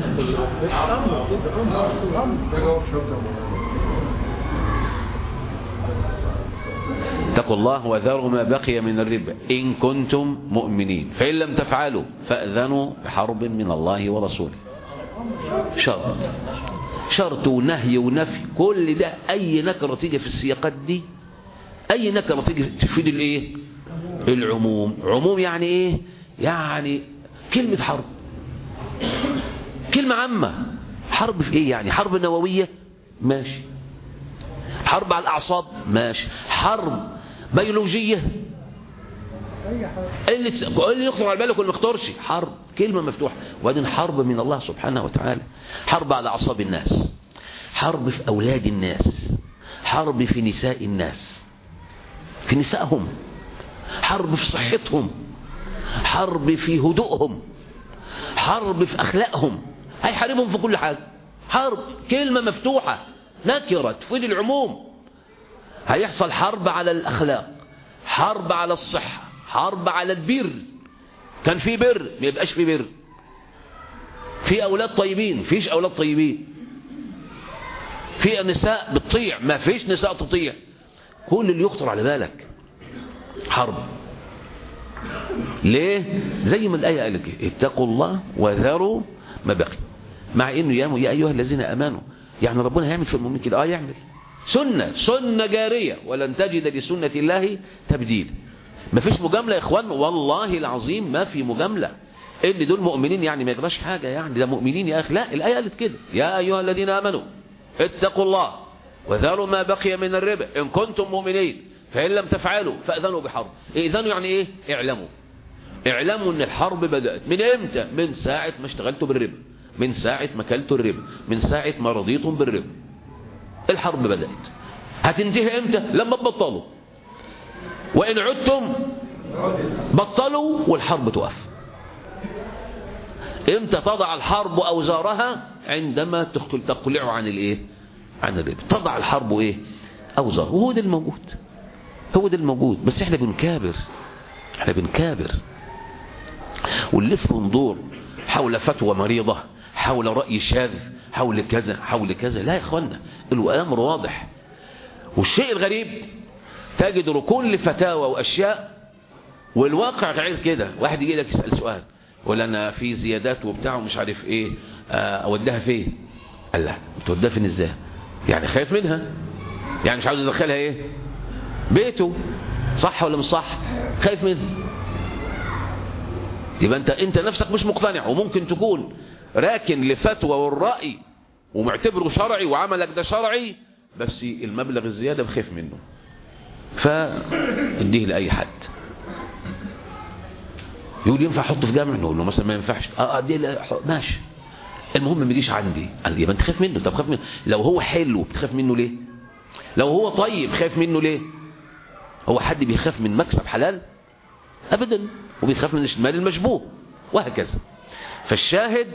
اتقوا الله وذروا ما بقي من الربا إن كنتم مؤمنين فإن لم تفعلوا فأذنوا بحرب من الله ورسوله شرط شرط ونهي ونفي كل ده أي نكرة تيجي في السياقات دي أي نكرة تيجي تفيد الإيه العموم عموم يعني إيه يعني كلمة حرب كلمة عامة حرب في إيه يعني حرب نووية ماشي حرب على الأعصاب ماشي حرب بيولوجية اللي اللي يخطر على بالك واللي ما يخطرش حرب كلمة مفتوحة وبعدين حرب من الله سبحانه وتعالى حرب على أعصاب الناس حرب في أولاد الناس حرب في نساء الناس في نسائهم حرب في صحتهم حرب في هدوءهم حرب في أخلاقهم هيحاربهم في كل حاجة حرب كلمة مفتوحة نكرة تفيد العموم هيحصل حرب على الأخلاق حرب على الصحة حرب على البر كان في بر ما يبقاش في بر في أولاد طيبين فيش أولاد طيبين في نساء بتطيع ما فيش نساء تطيع كل اللي يخطر على بالك حرب ليه زي ما الآية قالت كده اتقوا الله وذروا ما بقي مع انه يا يا ايها الذين امنوا يعني ربنا هيعمل في المؤمنين كده اه يعمل سنة سنة جارية ولن تجد لسنة الله تبديل ما فيش مجاملة يا اخوان والله العظيم ما في مجاملة اللي دول مؤمنين يعني ما يجراش حاجة يعني ده مؤمنين يا اخي لا الآية قالت كده يا ايها الذين امنوا اتقوا الله وذروا ما بقي من الربا ان كنتم مؤمنين فإن لم تفعلوا فأذنوا بحرب إذنوا يعني إيه اعلموا اعلموا ان الحرب بدأت من امتى من ساعة ما اشتغلتوا بالربا من ساعة ما كلتوا الربا من ساعة ما رضيتم بالربا الحرب بدأت هتنتهي امتى لما تبطلوا وإن عدتم بطلوا والحرب توقف امتى تضع الحرب أوزارها عندما تقلعوا عن الايه عن الربا تضع الحرب ايه أوزار وهو ده الموجود هو ده الموجود بس احنا بنكابر احنا بنكابر ونلف وندور حول فتوى مريضة حول رأي شاذ حول كذا حول كذا لا يا اخوانا الامر واضح والشيء الغريب تجد كل فتاوى واشياء والواقع غير كده واحد يجي لك يسال سؤال يقول انا في زيادات وبتاع ومش عارف ايه اوديها فين قال لا بتوديها فين ازاي يعني خايف منها يعني مش عاوز يدخلها ايه بيته صح ولا مش صح خايف منها يبقى انت انت نفسك مش مقتنع وممكن تكون راكن لفتوى والرأي ومعتبره شرعي وعملك ده شرعي بس المبلغ الزيادة بخاف منه فاديه لأي حد يقول ينفع احطه في جامع نقول له مثلا ما ينفعش اه اديه ماشي المهم ما يجيش عندي قال يبقى انت خايف منه طب خايف منه لو هو حلو بتخاف منه ليه لو هو طيب خايف منه ليه هو حد بيخاف من مكسب حلال ابدا وبيخاف من المال المشبوه وهكذا فالشاهد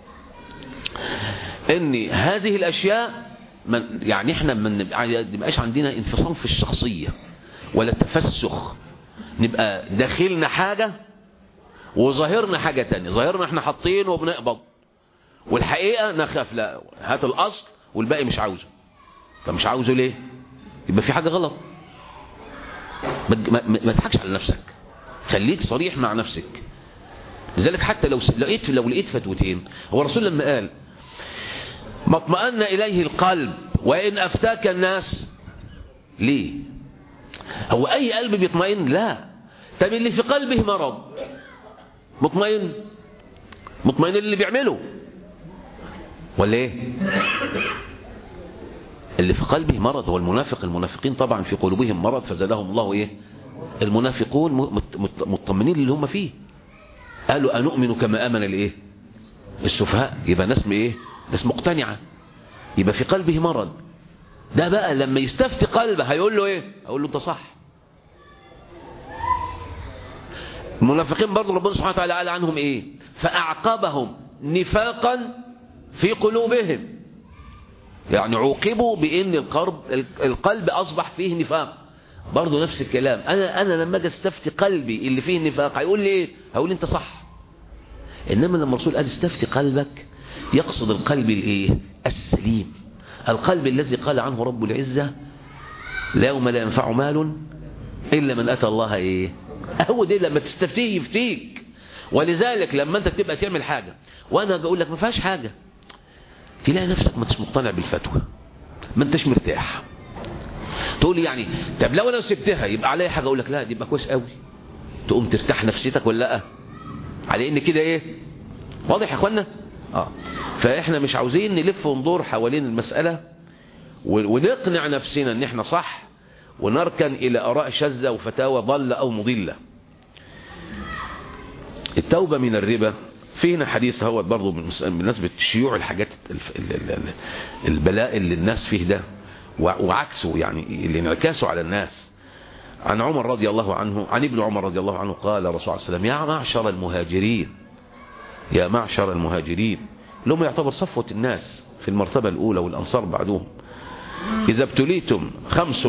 ان هذه الاشياء من يعني احنا ما نبقاش عندنا انفصام في الشخصية ولا تفسخ نبقى داخلنا حاجة وظاهرنا حاجة تانية ظاهرنا احنا حاطين وبنقبض والحقيقة نخاف لا هات الاصل والباقي مش عاوزه فمش عاوزه ليه يبقى في حاجة غلط ما, ما, ما تضحكش على نفسك خليك صريح مع نفسك لذلك حتى لو لقيت لو لقيت فتوتين هو الرسول لما قال ما اطمأن إليه القلب وإن أفتاك الناس ليه هو أي قلب بيطمئن لا طب اللي في قلبه مرض مطمئن مطمئن اللي بيعمله ولا ايه اللي في قلبه مرض هو المنافق المنافقين طبعا في قلوبهم مرض فزادهم الله ايه المنافقون مطمئنين اللي هم فيه قالوا أنؤمن كما أمن الايه السفهاء يبقى ناس ايه ناس مقتنعة يبقى في قلبه مرض ده بقى لما يستفتي قلبه هيقول له ايه هيقول له انت صح المنافقين برضه ربنا سبحانه وتعالى قال عنهم ايه فأعقبهم نفاقا في قلوبهم يعني عوقبوا بان القلب القلب اصبح فيه نفاق برضه نفس الكلام انا انا لما اجي استفتي قلبي اللي فيه نفاق هيقول لي ايه هيقول لي انت صح انما لما الرسول قال استفتي قلبك يقصد القلب الايه السليم القلب الذي قال عنه رب العزة لا يوم لا ينفع مال إلا من أتى الله إيه هو دي لما تستفتيه يفتيك ولذلك لما أنت تبقى تعمل حاجة وأنا بقول لك ما فيهاش حاجة تلاقي نفسك ما انتش مقتنع بالفتوى ما انتش مرتاح تقول لي يعني طب لو انا سبتها يبقى عليا حاجه اقول لك لا دي يبقى كويس قوي تقوم ترتاح نفسيتك ولا لا على ان كده ايه واضح يا اخوانا اه فاحنا مش عاوزين نلف وندور حوالين المساله ونقنع نفسنا ان احنا صح ونركن الى اراء شاذه وفتاوى ضاله او مضله التوبه من الربا فينا حديث هو برضه بالنسبه شيوع الحاجات البلاء اللي الناس فيه ده وعكسه يعني اللي انعكاسه على الناس عن عمر رضي الله عنه عن ابن عمر رضي الله عنه قال الرسول عليه السلام يا معشر المهاجرين يا معشر المهاجرين لهم يعتبر صفوة الناس في المرتبة الأولى والأنصار بعدهم إذا ابتليتم خمس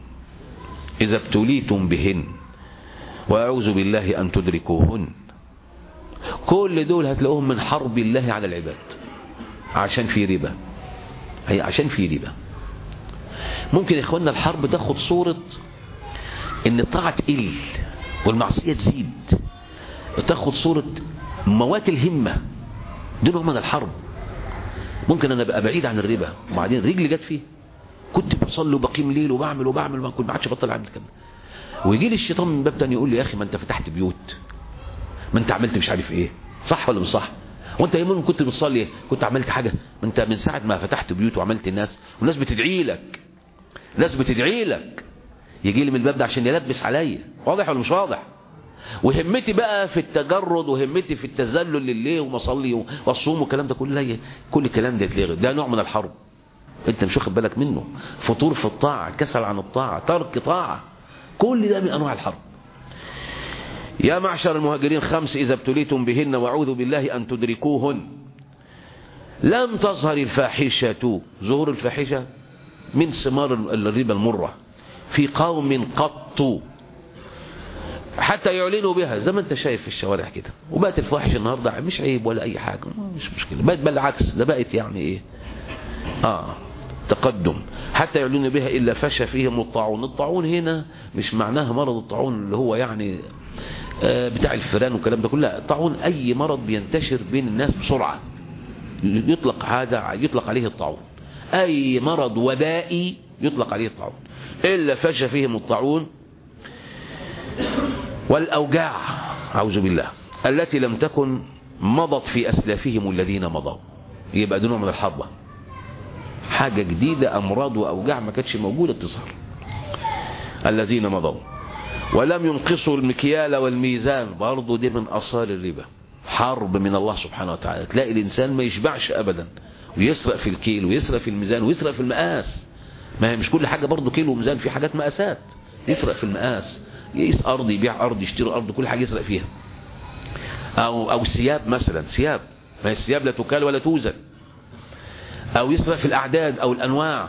إذا ابتليتم بهن وأعوذ بالله أن تدركوهن كل دول هتلاقوهم من حرب الله على العباد عشان في ربا هي عشان في ربا ممكن يا اخوانا الحرب تاخد صورة ان الطاعة تقل والمعصية تزيد تاخد صورة موات الهمة دي نوع من الحرب ممكن انا ابقى بعيد عن الربا وبعدين رجلي جت فيه كنت بصلي وبقيم ليل وبعمل وبعمل وما كنت ما عادش بطل اعمل كده ويجي لي الشيطان من باب تاني يقول لي يا اخي ما انت فتحت بيوت ما انت عملت مش عارف ايه صح ولا مش صح وانت يوم كنت بتصلي كنت عملت حاجة ما انت من ساعة ما فتحت بيوت وعملت الناس والناس بتدعي لك ناس بتدعي لك يجي لي من الباب ده عشان يلبس عليا واضح ولا مش واضح وهمتي بقى في التجرد وهمتي في التذلل لله ومصلي والصوم والكلام ده كله كل الكلام ده يتلغي ده نوع من الحرب انت مش واخد بالك منه فطور في الطاعة كسل عن الطاعة ترك طاعة كل ده من انواع الحرب يا معشر المهاجرين خمس إذا ابتليتم بهن واعوذ بالله أن تدركوهن لم تظهر الفاحشة ظهور الفاحشة من ثمار الربا المرة في قوم قط حتى يعلنوا بها زي ما انت شايف في الشوارع كده وبقت الفواحش النهاردة مش عيب ولا أي حاجة مش مشكلة بقت بالعكس ده بقت يعني ايه اه تقدم حتى يعلنوا بها إلا فشى فيهم الطاعون الطاعون هنا مش معناها مرض الطاعون اللي هو يعني بتاع الفيران والكلام ده كله الطاعون أي مرض بينتشر بين الناس بسرعة يطلق هذا يطلق عليه الطاعون أي مرض وبائي يطلق عليه الطاعون إلا فشى فيهم الطاعون والأوجاع أعوذ بالله التي لم تكن مضت في أسلافهم الذين مضوا يبقى دون من الحربة حاجة جديدة أمراض وأوجاع ما كانتش موجودة تظهر الذين مضوا ولم ينقصوا المكيال والميزان برضو دي من أصال الربا حرب من الله سبحانه وتعالى تلاقي الإنسان ما يشبعش أبدا ويسرق في الكيل ويسرق في الميزان ويسرق في المقاس ما هي مش كل حاجة برضو كيلو وميزان في حاجات مقاسات يسرق في المقاس يقيس أرض يبيع أرض يشتري أرض كل حاجة يسرق فيها أو, أو ثياب مثلا ثياب ما هي الثياب لا تكال ولا توزن أو يسرق في الأعداد أو الأنواع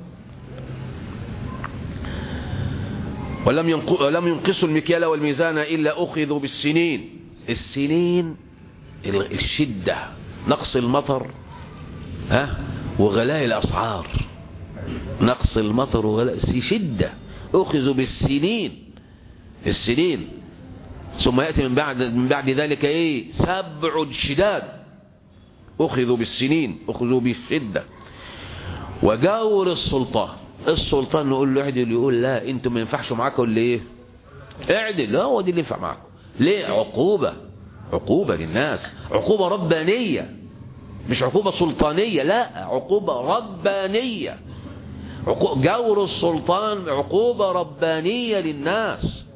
ولم ولم ينقصوا المكيال والميزان إلا أخذوا بالسنين السنين الشدة نقص المطر ها وغلاء الأسعار نقص المطر وغلاء شدة أخذوا بالسنين السنين ثم يأتي من بعد من بعد ذلك إيه سبع شداد أخذوا بالسنين أخذوا بالشدة وجاور السلطان السلطان نقول له اعدل يقول لا انتوا ما ينفعش معاكم ولا ايه اعدل لا هو دي اللي ينفع معاكم ليه عقوبة عقوبة للناس عقوبة ربانية مش عقوبة سلطانية لا عقوبة ربانية عقو... جور السلطان عقوبة ربانية للناس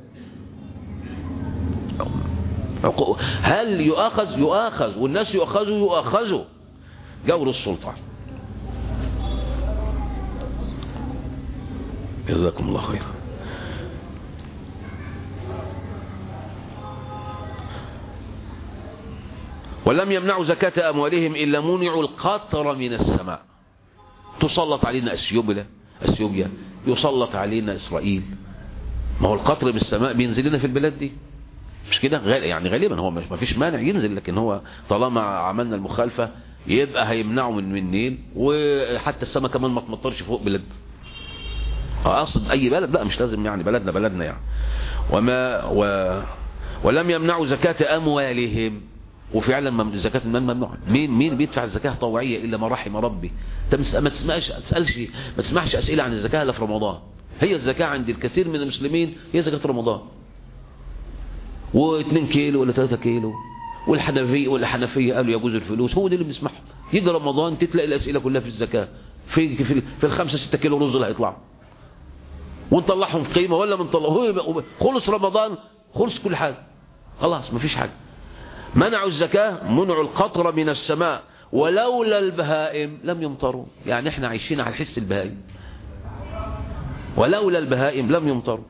عقو... هل يؤاخذ يؤاخذ والناس يؤاخذوا يؤاخذوا جور السلطان جزاكم الله خيرا ولم يمنعوا زكاة أموالهم إلا منعوا القطر من السماء تسلط علينا أثيوبيا أثيوبيا يسلط علينا إسرائيل ما هو القطر بالسماء بينزل لنا في البلاد دي مش كده يعني غالبا هو ما فيش مانع ينزل لكن هو طالما عملنا المخالفة يبقى هيمنعوا من من النيل وحتى السماء كمان ما تمطرش فوق بلد اقصد اي بلد بقى مش لازم يعني بلدنا بلدنا يعني وما و ولم يمنعوا زكاة اموالهم وفعلا مم- زكاة المال ممنوع مين مين بيدفع الزكاة طوعية الا ما رحم ربي انت مس- ما تسمعش تسالش ما تسمعش اسئله عن الزكاة الا في رمضان هي الزكاة عند الكثير من المسلمين هي زكاة رمضان و2 كيلو ولا 3 كيلو والحنفية والحنفية قالوا يجوز الفلوس هو ده اللي بنسمعه يجي رمضان تتلاقي الأسئلة كلها في الزكاة في في, في الخمسة ستة كيلو رز اللي هيطلعوا ونطلعهم في قيمة ولا بنطلع هو يبقى- خلص رمضان خلص كل حاجة خلاص مفيش حاجة منعوا الزكاة منعوا القطر من السماء ولولا البهائم لم يمطروا يعني احنا عايشين على حس البهائم ولولا البهائم لم يمطروا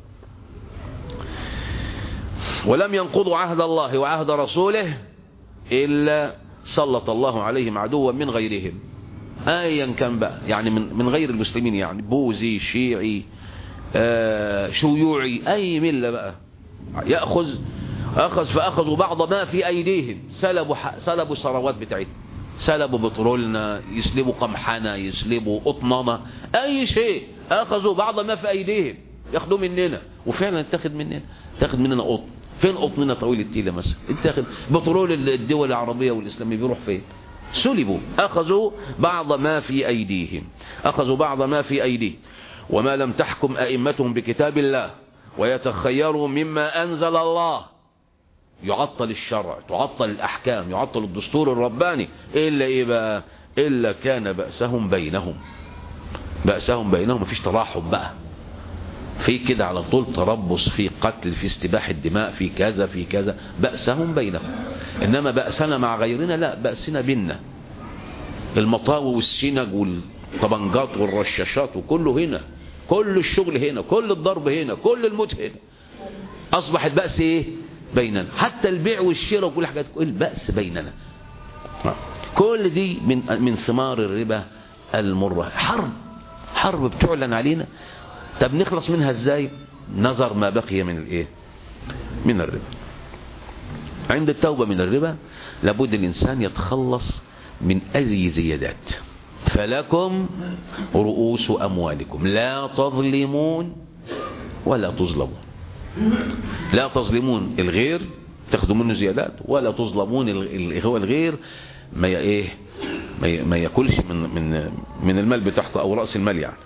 ولم ينقضوا عهد الله وعهد رسوله إلا سلط الله عليهم عدوا من غيرهم ايا كان بقى يعني من من غير المسلمين يعني بوذي شيعي آه شيوعي اي مله بقى ياخذ اخذ فاخذوا بعض ما في ايديهم سلبوا ح- سلبوا الثروات بتاعتنا سلبوا بترولنا يسلبوا قمحنا يسلبوا قطننا اي شيء اخذوا بعض ما في ايديهم ياخدوه مننا وفعلا اتاخد مننا اتاخد مننا قطن فين قطننا طويل التيله مثلا اتاخد بترول الدول العربيه والاسلاميه بيروح فين سلبوا أخذوا بعض ما في أيديهم أخذوا بعض ما في أيديهم وما لم تحكم أئمتهم بكتاب الله ويتخيروا مما أنزل الله يعطل الشرع تعطل الأحكام يعطل الدستور الرباني إلا إيه بقى إلا كان بأسهم بينهم بأسهم بينهم مفيش تراحم بقى في كده على طول تربص في قتل في استباح الدماء في كذا في كذا بأسهم بينهم إنما بأسنا مع غيرنا لا بأسنا بينا المطاوي والسنج والطبنجات والرشاشات وكله هنا كل الشغل هنا كل الضرب هنا كل الموت هنا أصبح البأس إيه بيننا حتى البيع والشراء وكل حاجات البأس بيننا كل دي من من ثمار الربا المرة حرب حرب بتعلن علينا طب نخلص منها ازاي نظر ما بقي من الايه من الربا عند التوبة من الربا لابد الإنسان يتخلص من أي زيادات فلكم رؤوس أموالكم لا تظلمون ولا تظلمون لا تظلمون الغير تاخدوا منه زيادات ولا تظلمون ال- هو الغير ما ي- ايه ما ي- ما ياكلش من من من المال بتاعته او راس المال يعني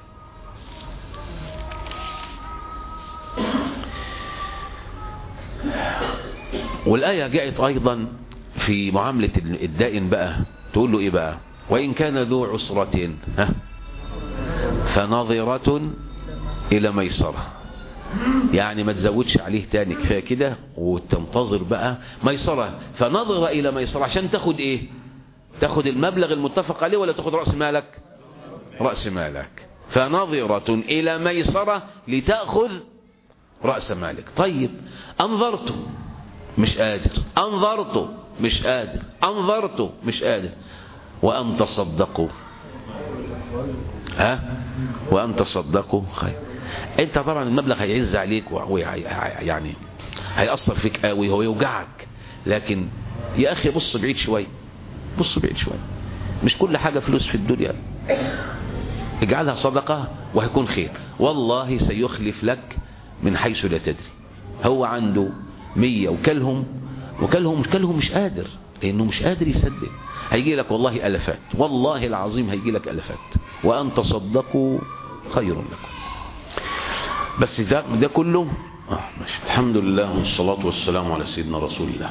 والآية جاءت أيضا في معاملة الدائن بقى تقول له إيه بقى وإن كان ذو عسرة ها فنظرة إلى ميسرة يعني ما تزودش عليه تاني كفاية كده وتنتظر بقى ميسرة فنظر إلى ميسرة عشان تاخد إيه تاخد المبلغ المتفق عليه ولا تاخد رأس مالك رأس مالك فنظرة إلى ميسرة لتأخذ رأس مالك طيب أنظرته مش قادر أنظرته مش قادر أنظرته مش قادر وأن تصدقوا ها وأن تصدقوا خير أنت طبعا المبلغ هيعز عليك ويعني هيأثر فيك قوي هو يوجعك لكن يا أخي بص بعيد شوي بص بعيد شوي مش كل حاجة فلوس في الدنيا اجعلها صدقة وهيكون خير والله سيخلف لك من حيث لا تدري هو عنده مية وكلهم وكلهم كلهم مش قادر لأنه مش قادر يسدد هيجي لك والله ألفات والله العظيم هيجي لك ألفات وأن تصدقوا خير لكم بس ده, ده كله آه ماشي. الحمد لله والصلاة والسلام على سيدنا رسول الله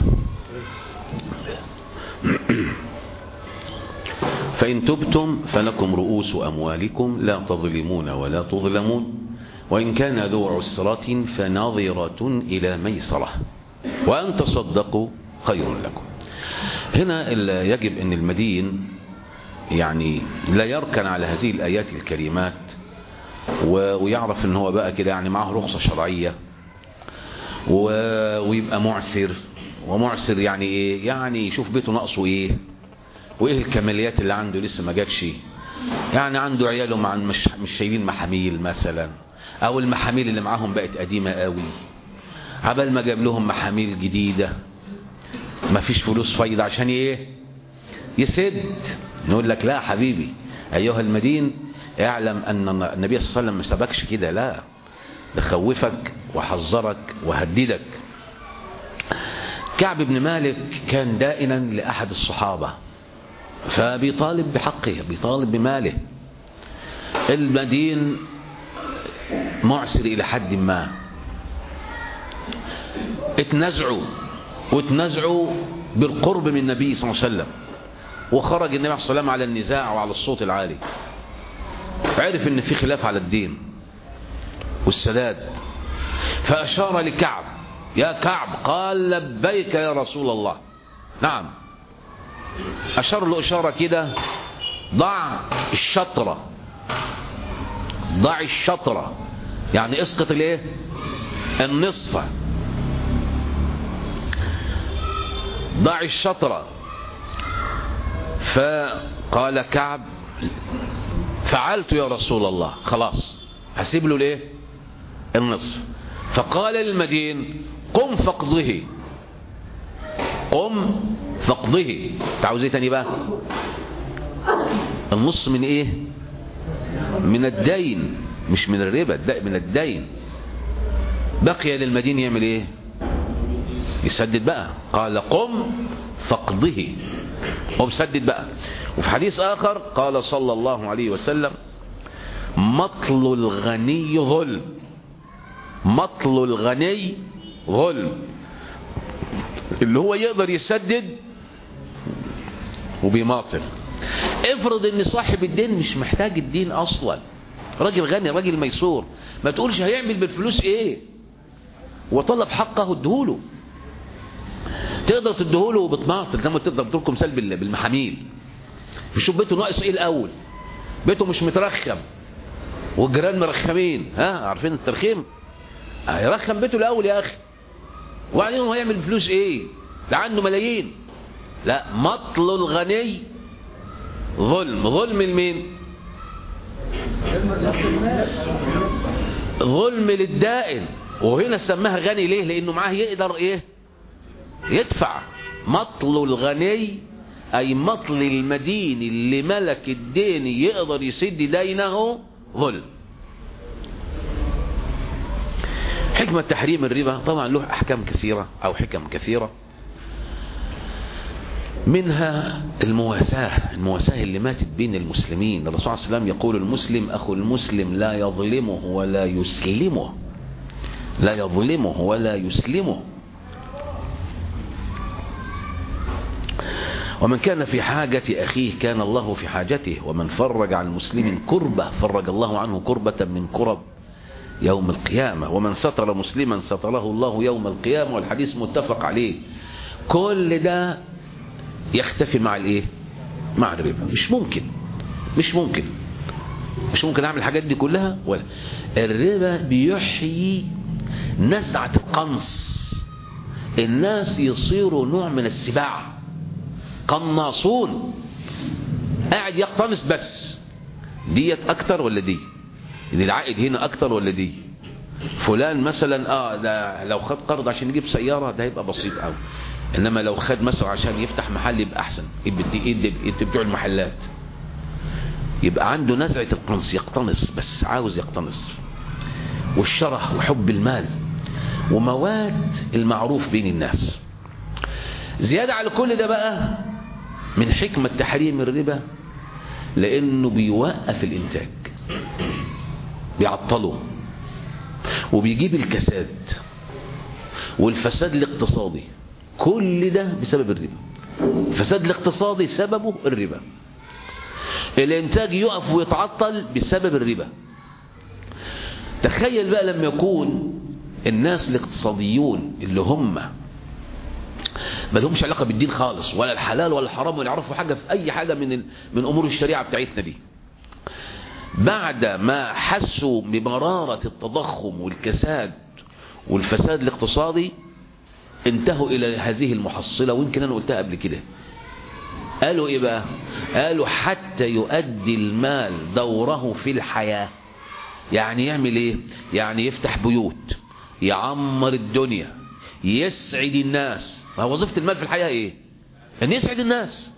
فإن تبتم فلكم رؤوس أموالكم لا تظلمون ولا تظلمون وإن كان ذو عسرة فنظرة إلى ميسرة وأن تصدقوا خير لكم هنا يجب أن المدين يعني لا يركن على هذه الآيات الكريمات ويعرف ان هو بقى كده يعني معه رخصة شرعية ويبقى معسر ومعسر يعني ايه يعني يشوف بيته ناقصه ايه وايه الكماليات اللي عنده لسه ما جاتش يعني عنده عياله مع مش مش شايلين محاميل مثلا او المحاميل اللي معاهم بقت قديمة قوي عبال ما جاب لهم محاميل جديدة ما فيش فلوس فايضة عشان ايه يسد نقول لك لا حبيبي أيها المدين اعلم أن النبي صلى الله عليه وسلم ما سبكش كده لا ده خوفك وحذرك وهددك كعب بن مالك كان دائنا لأحد الصحابة فبيطالب بحقه بيطالب بماله المدين معسر إلى حد ما اتنزعوا واتنزعوا بالقرب من النبي صلى الله عليه وسلم وخرج النبي عليه الصلاة والسلام على النزاع وعلى الصوت العالي عرف ان في خلاف على الدين والسداد فأشار لكعب يا كعب قال لبيك يا رسول الله نعم أشار له إشارة كده ضع الشطرة ضع الشطرة يعني اسقط الايه النصف ضع الشطرة فقال كعب فعلت يا رسول الله خلاص هسيب له الايه النصف فقال المدين قم فقضه قم فقضه تعوز ايه تاني بقى النص من ايه من الدين مش من الربا من الدين بقي للمدين يعمل ايه يسدد بقى قال قم فقضه قم سدد بقى وفي حديث آخر قال صلى الله عليه وسلم مطل الغني ظلم مطل الغني ظلم اللي هو يقدر يسدد وبيماطل افرض ان صاحب الدين مش محتاج الدين اصلا راجل غني راجل ميسور ما تقولش هيعمل بالفلوس ايه وطلب حقه ادهوله تقدر تديهوله وبتماطل زي ما تقدر تقول مثال بالمحاميل يشوف بيته ناقص ايه الاول بيته مش مترخم والجيران مرخمين ها عارفين الترخيم هيرخم بيته الاول يا اخي وبعدين هو هيعمل فلوس ايه ده عنده ملايين لا مطل الغني ظلم ظلم لمين ظلم للدائن وهنا سماها غني ليه لانه معاه يقدر ايه يدفع مطل الغني اي مطل المدين اللي ملك الدين يقدر يسد دينه ظلم حكمة تحريم الربا طبعا له احكام كثيرة او حكم كثيرة منها المواساة المواساة اللي ماتت بين المسلمين الرسول صلى الله عليه وسلم يقول المسلم أخو المسلم لا يظلمه ولا يسلمه لا يظلمه ولا يسلمه ومن كان في حاجة أخيه كان الله في حاجته ومن فرج عن مسلم كربة فرج الله عنه كربة من كرب يوم القيامة ومن ستر مسلما ستره الله يوم القيامة والحديث متفق عليه كل ده يختفي مع الايه مع الربا مش ممكن مش ممكن مش ممكن اعمل الحاجات دي كلها ولا الربا بيحيي نزعة القنص الناس يصيروا نوع من السباع قناصون قاعد يقتنص بس ديت اكتر ولا دي دي العائد هنا اكتر ولا دي فلان مثلا اه ده لو خد قرض عشان يجيب سيارة ده هيبقى بسيط قوي انما لو خد مثلا عشان يفتح محل يبقى احسن يبقى يدي بتوع المحلات يبقى عنده نزعة القنص يقتنص بس عاوز يقتنص والشره وحب المال ومواد المعروف بين الناس زيادة على كل ده بقى من حكمة تحريم الربا لانه بيوقف الانتاج بيعطله وبيجيب الكساد والفساد الاقتصادي كل ده بسبب الربا الفساد الاقتصادي سببه الربا الانتاج يقف ويتعطل بسبب الربا تخيل بقى لما يكون الناس الاقتصاديون اللي هم ما لهمش علاقة بالدين خالص ولا الحلال ولا الحرام ولا يعرفوا حاجة في أي حاجة من من أمور الشريعة بتاعتنا دي بعد ما حسوا بمرارة التضخم والكساد والفساد الاقتصادي انتهوا إلى هذه المحصلة ويمكن أنا قلتها قبل كده قالوا إيه بقى قالوا حتى يؤدي المال دوره في الحياة يعني يعمل إيه يعني يفتح بيوت يعمر الدنيا يسعد الناس وظيفة المال في الحياة إيه أن يسعد الناس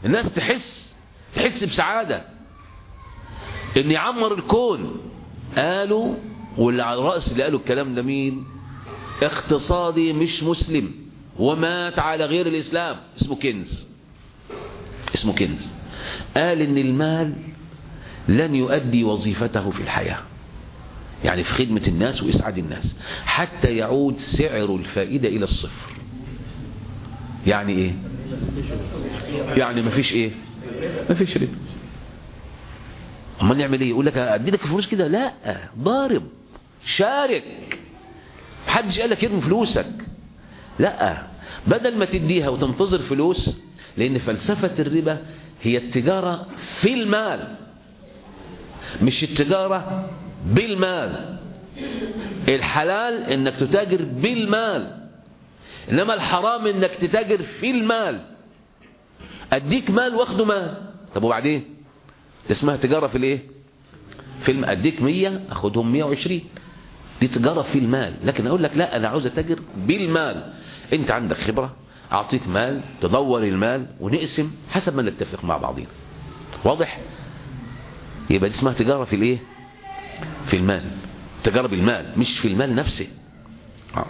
الناس تحس تحس بسعادة ان يعمر الكون قالوا واللي على الرأس اللي قالوا الكلام ده مين اقتصادي مش مسلم ومات على غير الإسلام اسمه كنز اسمه كنز قال ان المال لن يؤدي وظيفته في الحياة يعني في خدمة الناس وإسعاد الناس حتى يعود سعر الفائدة إلى الصفر يعني إيه يعني ما فيش إيه ما فيش ربا أما نعمل إيه يقول لك أدي لك الفلوس كده لا ضارب شارك محدش قال لك ارمي فلوسك لا بدل ما تديها وتنتظر فلوس لأن فلسفة الربا هي التجارة في المال مش التجارة بالمال الحلال انك تتاجر بالمال انما الحرام انك تتاجر في المال اديك مال واخده مال طب وبعدين اسمها تجارة في الايه في الم... اديك 100 اخدهم 120 دي تجارة في المال لكن اقول لك لا انا عاوز اتاجر بالمال انت عندك خبرة اعطيك مال تدور المال ونقسم حسب ما نتفق مع بعضنا واضح يبقى دي اسمها تجارة في الايه في المال تجارة بالمال مش في المال نفسه آه.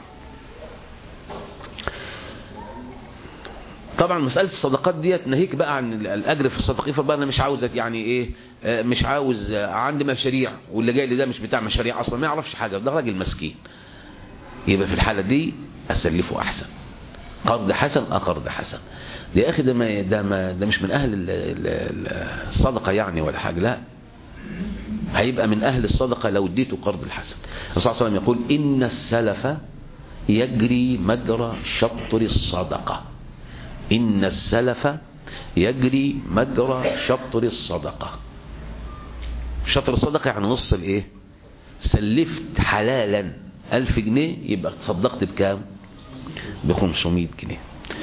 طبعا مسألة الصدقات ديت ناهيك بقى عن الأجر في الصدقة فبقى أنا مش عاوز يعني إيه آه مش عاوز آه عندي مشاريع واللي جاي لي ده مش بتاع مشاريع أصلا ما يعرفش حاجة ده راجل مسكين يبقى في الحالة دي أسلفه أحسن قرض حسن أقرض حسن دي أخي ده, ما ده, ما ده مش من أهل الصدقة يعني ولا حاجة لا هيبقى من أهل الصدقة لو اديته قرض الحسن الرسول صلى الله عليه وسلم يقول إن السلف يجري مجرى شطر الصدقة إن السلف يجري مجرى شطر الصدقة شطر الصدقة يعني نص الايه سلفت حلالا ألف جنيه يبقى تصدقت بكام بخمسمائة جنيه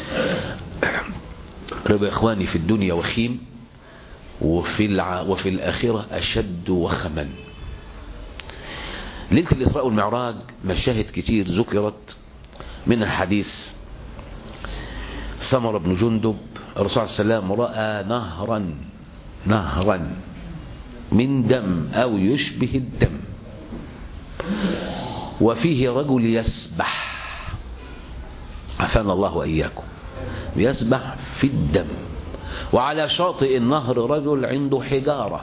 ربا إخواني في الدنيا وخيم وفي, الع... وفي الآخرة أشد وخما ليلة الإسراء والمعراج مشاهد كتير ذكرت منها حديث سمر بن جندب الرسول صلى الله عليه وسلم رأى نهرا نهرا من دم أو يشبه الدم وفيه رجل يسبح عفانا الله وإياكم يسبح في الدم وعلى شاطئ النهر رجل عنده حجارة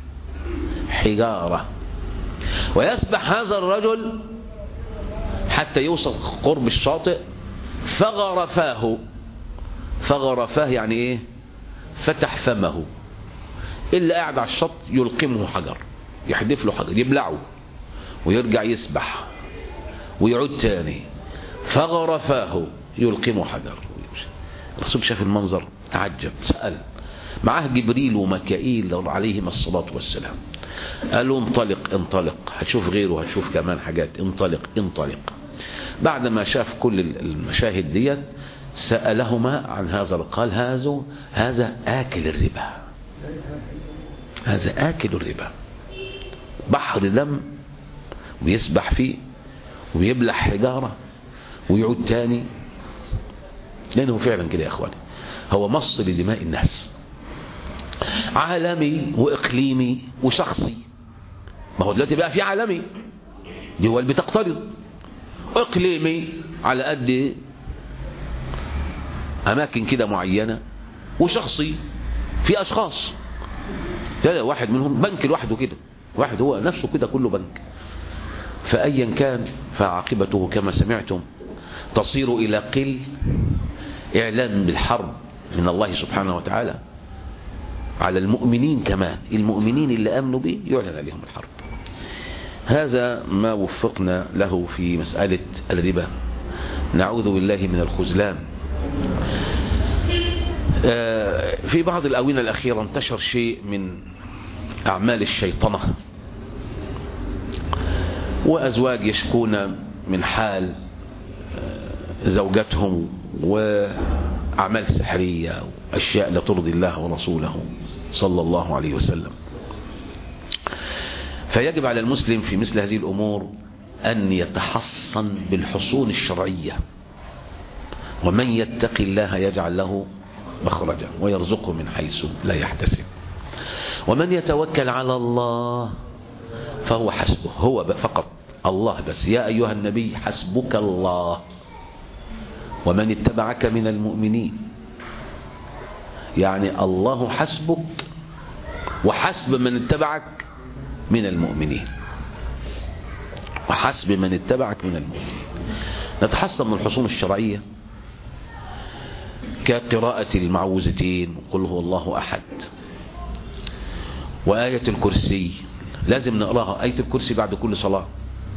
حجارة ويسبح هذا الرجل حتى يوصل قرب الشاطئ فغرفاه فغرفاه يعني ايه فتح فمه اللي قاعد على الشط يلقمه حجر يحدف له حجر يبلعه ويرجع يسبح ويعود تاني فغرفاه يلقمه حجر الرسول شاف المنظر تعجب سأل معاه جبريل ومكائيل عليهما الصلاة والسلام قال له انطلق انطلق هتشوف غيره هتشوف كمان حاجات انطلق انطلق بعد ما شاف كل المشاهد ديت سألهما عن هذا قال هذا هذا آكل الربا هذا آكل الربا بحر دم ويسبح فيه ويبلع حجارة ويعود تاني لأنه فعلا كده يا أخواني هو مص لدماء الناس عالمي وإقليمي وشخصي ما هو دلوقتي بقى في عالمي دول بتقترض إقليمي على قد أماكن كده معينة وشخصي في أشخاص تلاقي واحد منهم بنك لوحده كده واحد هو نفسه كده كله بنك فأيا كان فعاقبته كما سمعتم تصير إلى قل إعلان بالحرب من الله سبحانه وتعالى على المؤمنين كمان المؤمنين اللي أمنوا به يعلن عليهم الحرب هذا ما وفقنا له في مسألة الربا نعوذ بالله من الخزلان في بعض الأونة الأخيرة انتشر شيء من أعمال الشيطنة وأزواج يشكون من حال زوجاتهم وأعمال سحرية وأشياء لا ترضي الله ورسوله صلى الله عليه وسلم فيجب على المسلم في مثل هذه الأمور أن يتحصن بالحصون الشرعية ومن يتق الله يجعل له مخرجا ويرزقه من حيث لا يحتسب ومن يتوكل على الله فهو حسبه هو فقط الله بس يا أيها النبي حسبك الله ومن اتبعك من المؤمنين يعني الله حسبك وحسب من اتبعك من المؤمنين وحسب من اتبعك من المؤمنين نتحصن من الحصون الشرعية كقراءة المعوذتين قل هو الله أحد وآية الكرسي لازم نقراها آية الكرسي بعد كل صلاة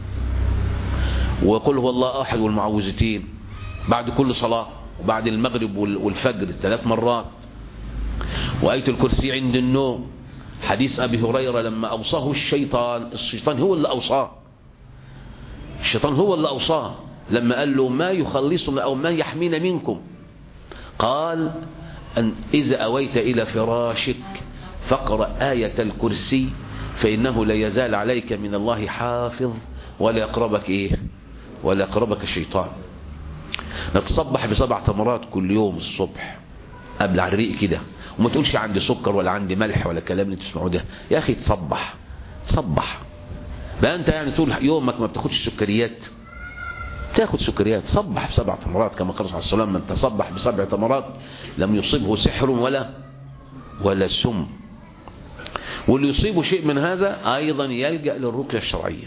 وقل هو الله أحد والمعوذتين بعد كل صلاة وبعد المغرب والفجر ثلاث مرات وآية الكرسي عند النوم حديث أبي هريرة لما أوصاه الشيطان الشيطان هو اللي أوصاه الشيطان هو اللي أوصاه لما قال له ما يخلصنا أو ما يحمينا منكم قال أن إذا أويت إلى فراشك فاقرأ آية الكرسي فإنه لا يزال عليك من الله حافظ ولا يقربك إيه ولا يقربك الشيطان نتصبح بسبع تمرات كل يوم الصبح قبل على الريق كده وما تقولش عندي سكر ولا عندي ملح ولا كلام اللي تسمعوه ده يا أخي تصبح تصبح بقى أنت يعني طول يومك ما بتاخدش سكريات تاخد سكريات صبح بسبع تمرات كما قال صلى الله عليه وسلم من تصبح بسبع تمرات لم يصيبه سحر ولا ولا سم واللي يصيبه شيء من هذا أيضا يلجأ للرقية الشرعية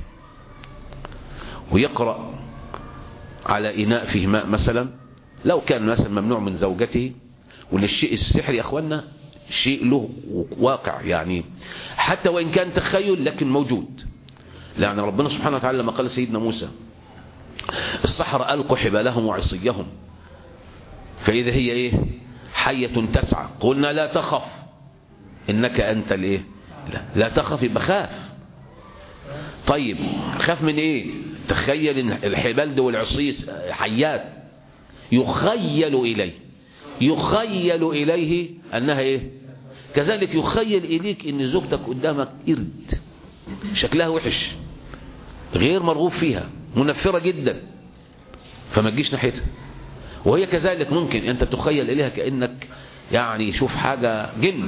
ويقرأ على إناء فيه ماء مثلا لو كان مثلا ممنوع من زوجته وللشيء السحر يا أخوانا شيء له واقع يعني حتى وإن كان تخيل لكن موجود لأن ربنا سبحانه وتعالى لما قال سيدنا موسى السحرة ألقوا حبالهم وعصيهم فإذا هي إيه حية تسعى قلنا لا تخف إنك أنت الإيه لا, لا تخف يبقى خاف طيب خاف من إيه تخيل إن الحبال دي والعصيس حيات يخيل إليه يخيل إليه أنها إيه كذلك يخيل إليك إن زوجتك قدامك قرد شكلها وحش غير مرغوب فيها منفرة جدا فما تجيش ناحيتها وهي كذلك ممكن أنت تخيل إليها كأنك يعني شوف حاجة جن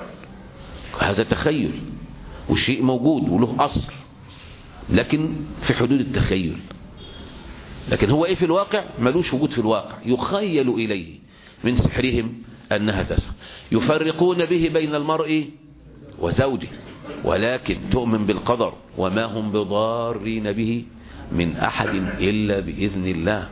هذا تخيل والشيء موجود وله أصل لكن في حدود التخيل لكن هو إيه في الواقع ملوش وجود في الواقع يخيل إليه من سحرهم أنها تسعى يفرقون به بين المرء وزوجه ولكن تؤمن بالقدر وما هم بضارين به من أحد إلا بإذن الله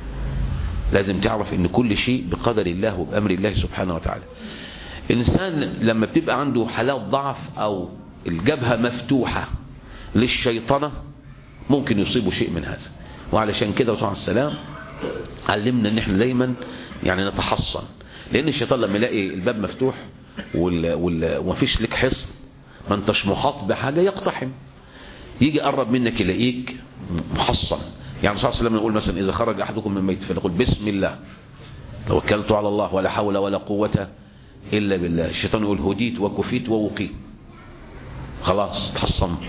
لازم تعرف ان كل شيء بقدر الله وبأمر الله سبحانه وتعالى إنسان لما بتبقى عنده حالات ضعف أو الجبهة مفتوحة للشيطنة ممكن يصيبه شيء من هذا وعلشان كده وصلى السلام علمنا ان احنا دايما يعني نتحصن لان الشيطان لما يلاقي الباب مفتوح وال... وال... ومفيش لك حصن ما انتش محاط بحاجة يقتحم يجي قرب منك يلاقيك محصن يعني صلى الله عليه وسلم يقول مثلا إذا خرج أحدكم من ميت فليقول بسم الله توكلت على الله ولا حول ولا قوة إلا بالله الشيطان يقول هديت وكفيت ووقيت خلاص تحصنت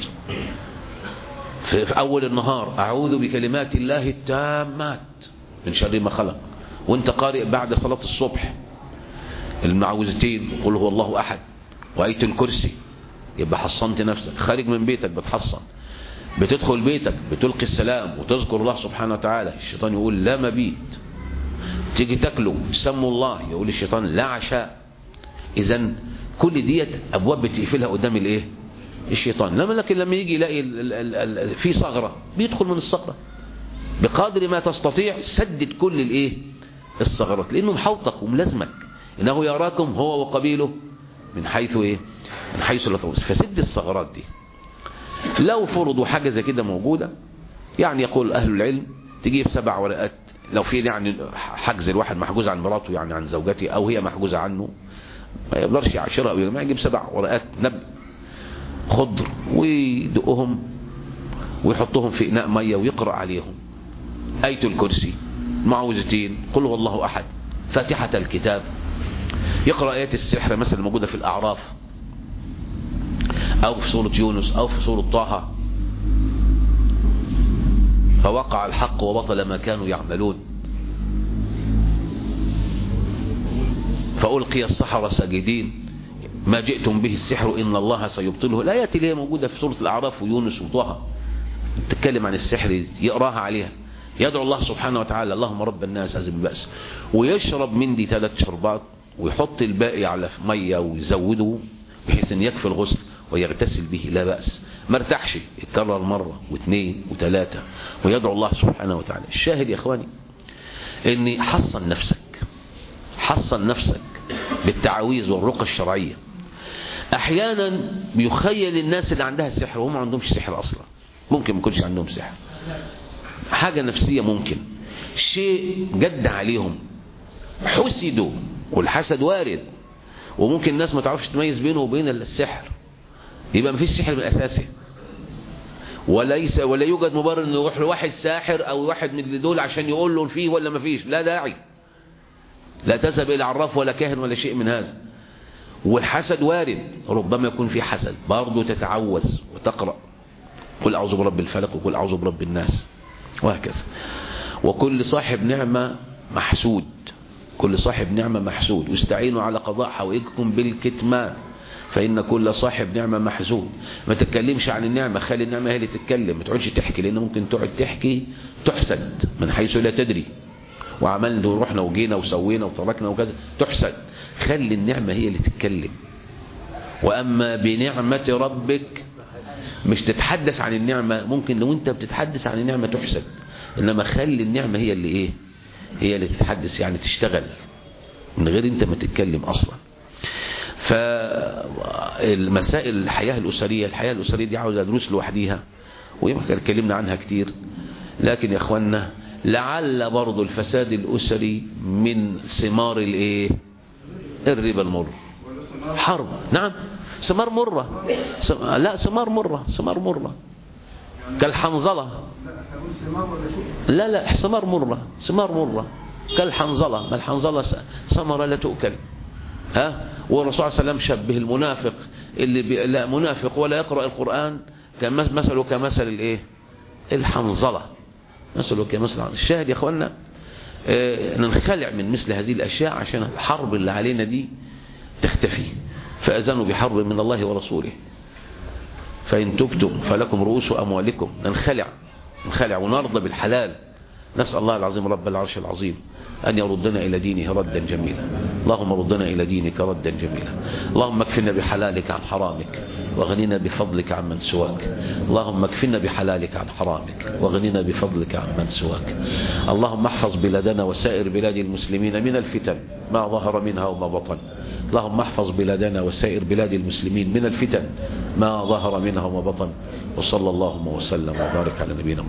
في, في أول النهار أعوذ بكلمات الله التامات من شر ما خلق وانت قارئ بعد صلاة الصبح المعوذتين قل هو الله أحد وآية الكرسي يبقى حصنت نفسك خارج من بيتك بتحصن بتدخل بيتك بتلقي السلام وتذكر الله سبحانه وتعالى الشيطان يقول لا مبيت تيجي تاكله سموا الله يقول الشيطان لا عشاء اذا كل ديت ابواب بتقفلها قدام الايه الشيطان لما لكن لما يجي يلاقي ال ال ال في ثغره بيدخل من الثغره بقدر ما تستطيع سدد كل الايه الثغرات لانه محوطك وملازمك انه يراكم هو وقبيله من حيث ايه من حيث لا توصل فسد الثغرات دي لو فرضوا حاجة زي كده موجودة يعني يقول أهل العلم تجيب سبع ورقات لو في يعني حجز الواحد محجوز عن مراته يعني عن زوجته أو هي محجوزة عنه ما يقدرش يعشرها أو ما يجيب سبع ورقات نب خضر ويدقهم ويحطهم في إناء مية ويقرأ عليهم آية الكرسي معوذتين قل هو الله أحد فاتحة الكتاب يقرأ آيات السحر مثلا موجودة في الأعراف أو في سورة يونس أو في سورة طه فوقع الحق وبطل ما كانوا يعملون فألقي السحرة ساجدين ما جئتم به السحر إن الله سيبطله الآيات اللي هي موجودة في سورة الأعراف ويونس وطه تتكلم عن السحر يقراها عليها يدعو الله سبحانه وتعالى اللهم رب الناس هزم البأس ويشرب من دي ثلاث شربات ويحط الباقي على مية ويزوده بحيث ان يكفي الغسل ويغتسل به لا بأس ما ارتاحش يتكرر مرة واثنين وثلاثة ويدعو الله سبحانه وتعالى الشاهد يا اخواني اني حصن نفسك حصن نفسك بالتعاويذ والرقى الشرعية احيانا بيخيل الناس اللي عندها سحر وهم ما عندهمش سحر اصلا ممكن ما يكونش عندهم سحر حاجة نفسية ممكن شيء جد عليهم حسدوا والحسد وارد وممكن الناس ما تعرفش تميز بينه وبين السحر يبقى ما فيش سحر من اساسه وليس ولا يوجد مبرر انه يروح لواحد ساحر او واحد من دول عشان يقول له فيه ولا ما فيش لا داعي لا تذهب الى عراف ولا كاهن ولا شيء من هذا والحسد وارد ربما يكون في حسد برضه تتعوذ وتقرأ قل أعوذ برب الفلق وقل أعوذ برب الناس وهكذا وكل صاحب نعمة محسود كل صاحب نعمة محسود واستعينوا على قضاء حوائجكم بالكتمان فإن كل صاحب نعمة محزون ما تتكلمش عن النعمة خلي النعمة هي اللي تتكلم ما تقعدش تحكي لأن ممكن تقعد تحكي تحسد من حيث لا تدري وعملنا ورحنا وجينا وسوينا وتركنا وكذا تحسد خلي النعمة هي اللي تتكلم وأما بنعمة ربك مش تتحدث عن النعمة ممكن لو انت بتتحدث عن النعمة تحسد انما خلي النعمة هي اللي ايه هي اللي تتحدث يعني تشتغل من غير انت ما تتكلم اصلا فالمسائل الحياة الأسرية الحياة الأسرية دي عاوزة دروس لوحديها ويمكن اتكلمنا عنها كتير لكن يا اخوانا لعل برضو الفساد الأسري من ثمار الايه الربا المر حرب نعم ثمار مرة سم... لا ثمار مرة ثمار مرة كالحنظلة لا لا ثمار مرة ثمار مرة كالحنظلة ما الحنظلة ثمرة لا تؤكل ها والرسول صلى الله عليه وسلم شبه المنافق اللي بي... لا منافق ولا يقرأ القرآن كمثله كمثل الايه الحنظلة مثله كمثل الشاهد يا اخوانا اه ننخلع من مثل هذه الاشياء عشان الحرب اللي علينا دي تختفي فأذنوا بحرب من الله ورسوله فإن تبتم فلكم رؤوس أموالكم ننخلع ننخلع ونرضى بالحلال نسأل الله العظيم رب العرش العظيم أن يردنا إلى دينه ردا جميلا اللهم ردنا إلى دينك ردا جميلا اللهم اكفنا بحلالك عن حرامك واغننا بفضلك عن من سواك اللهم اكفنا بحلالك عن حرامك واغننا بفضلك عن من سواك اللهم احفظ بلادنا وسائر بلاد المسلمين من الفتن ما ظهر منها وما بطن اللهم احفظ بلادنا وسائر بلاد المسلمين من الفتن ما ظهر منها وما بطن وصلى اللهم وسلم وبارك على نبينا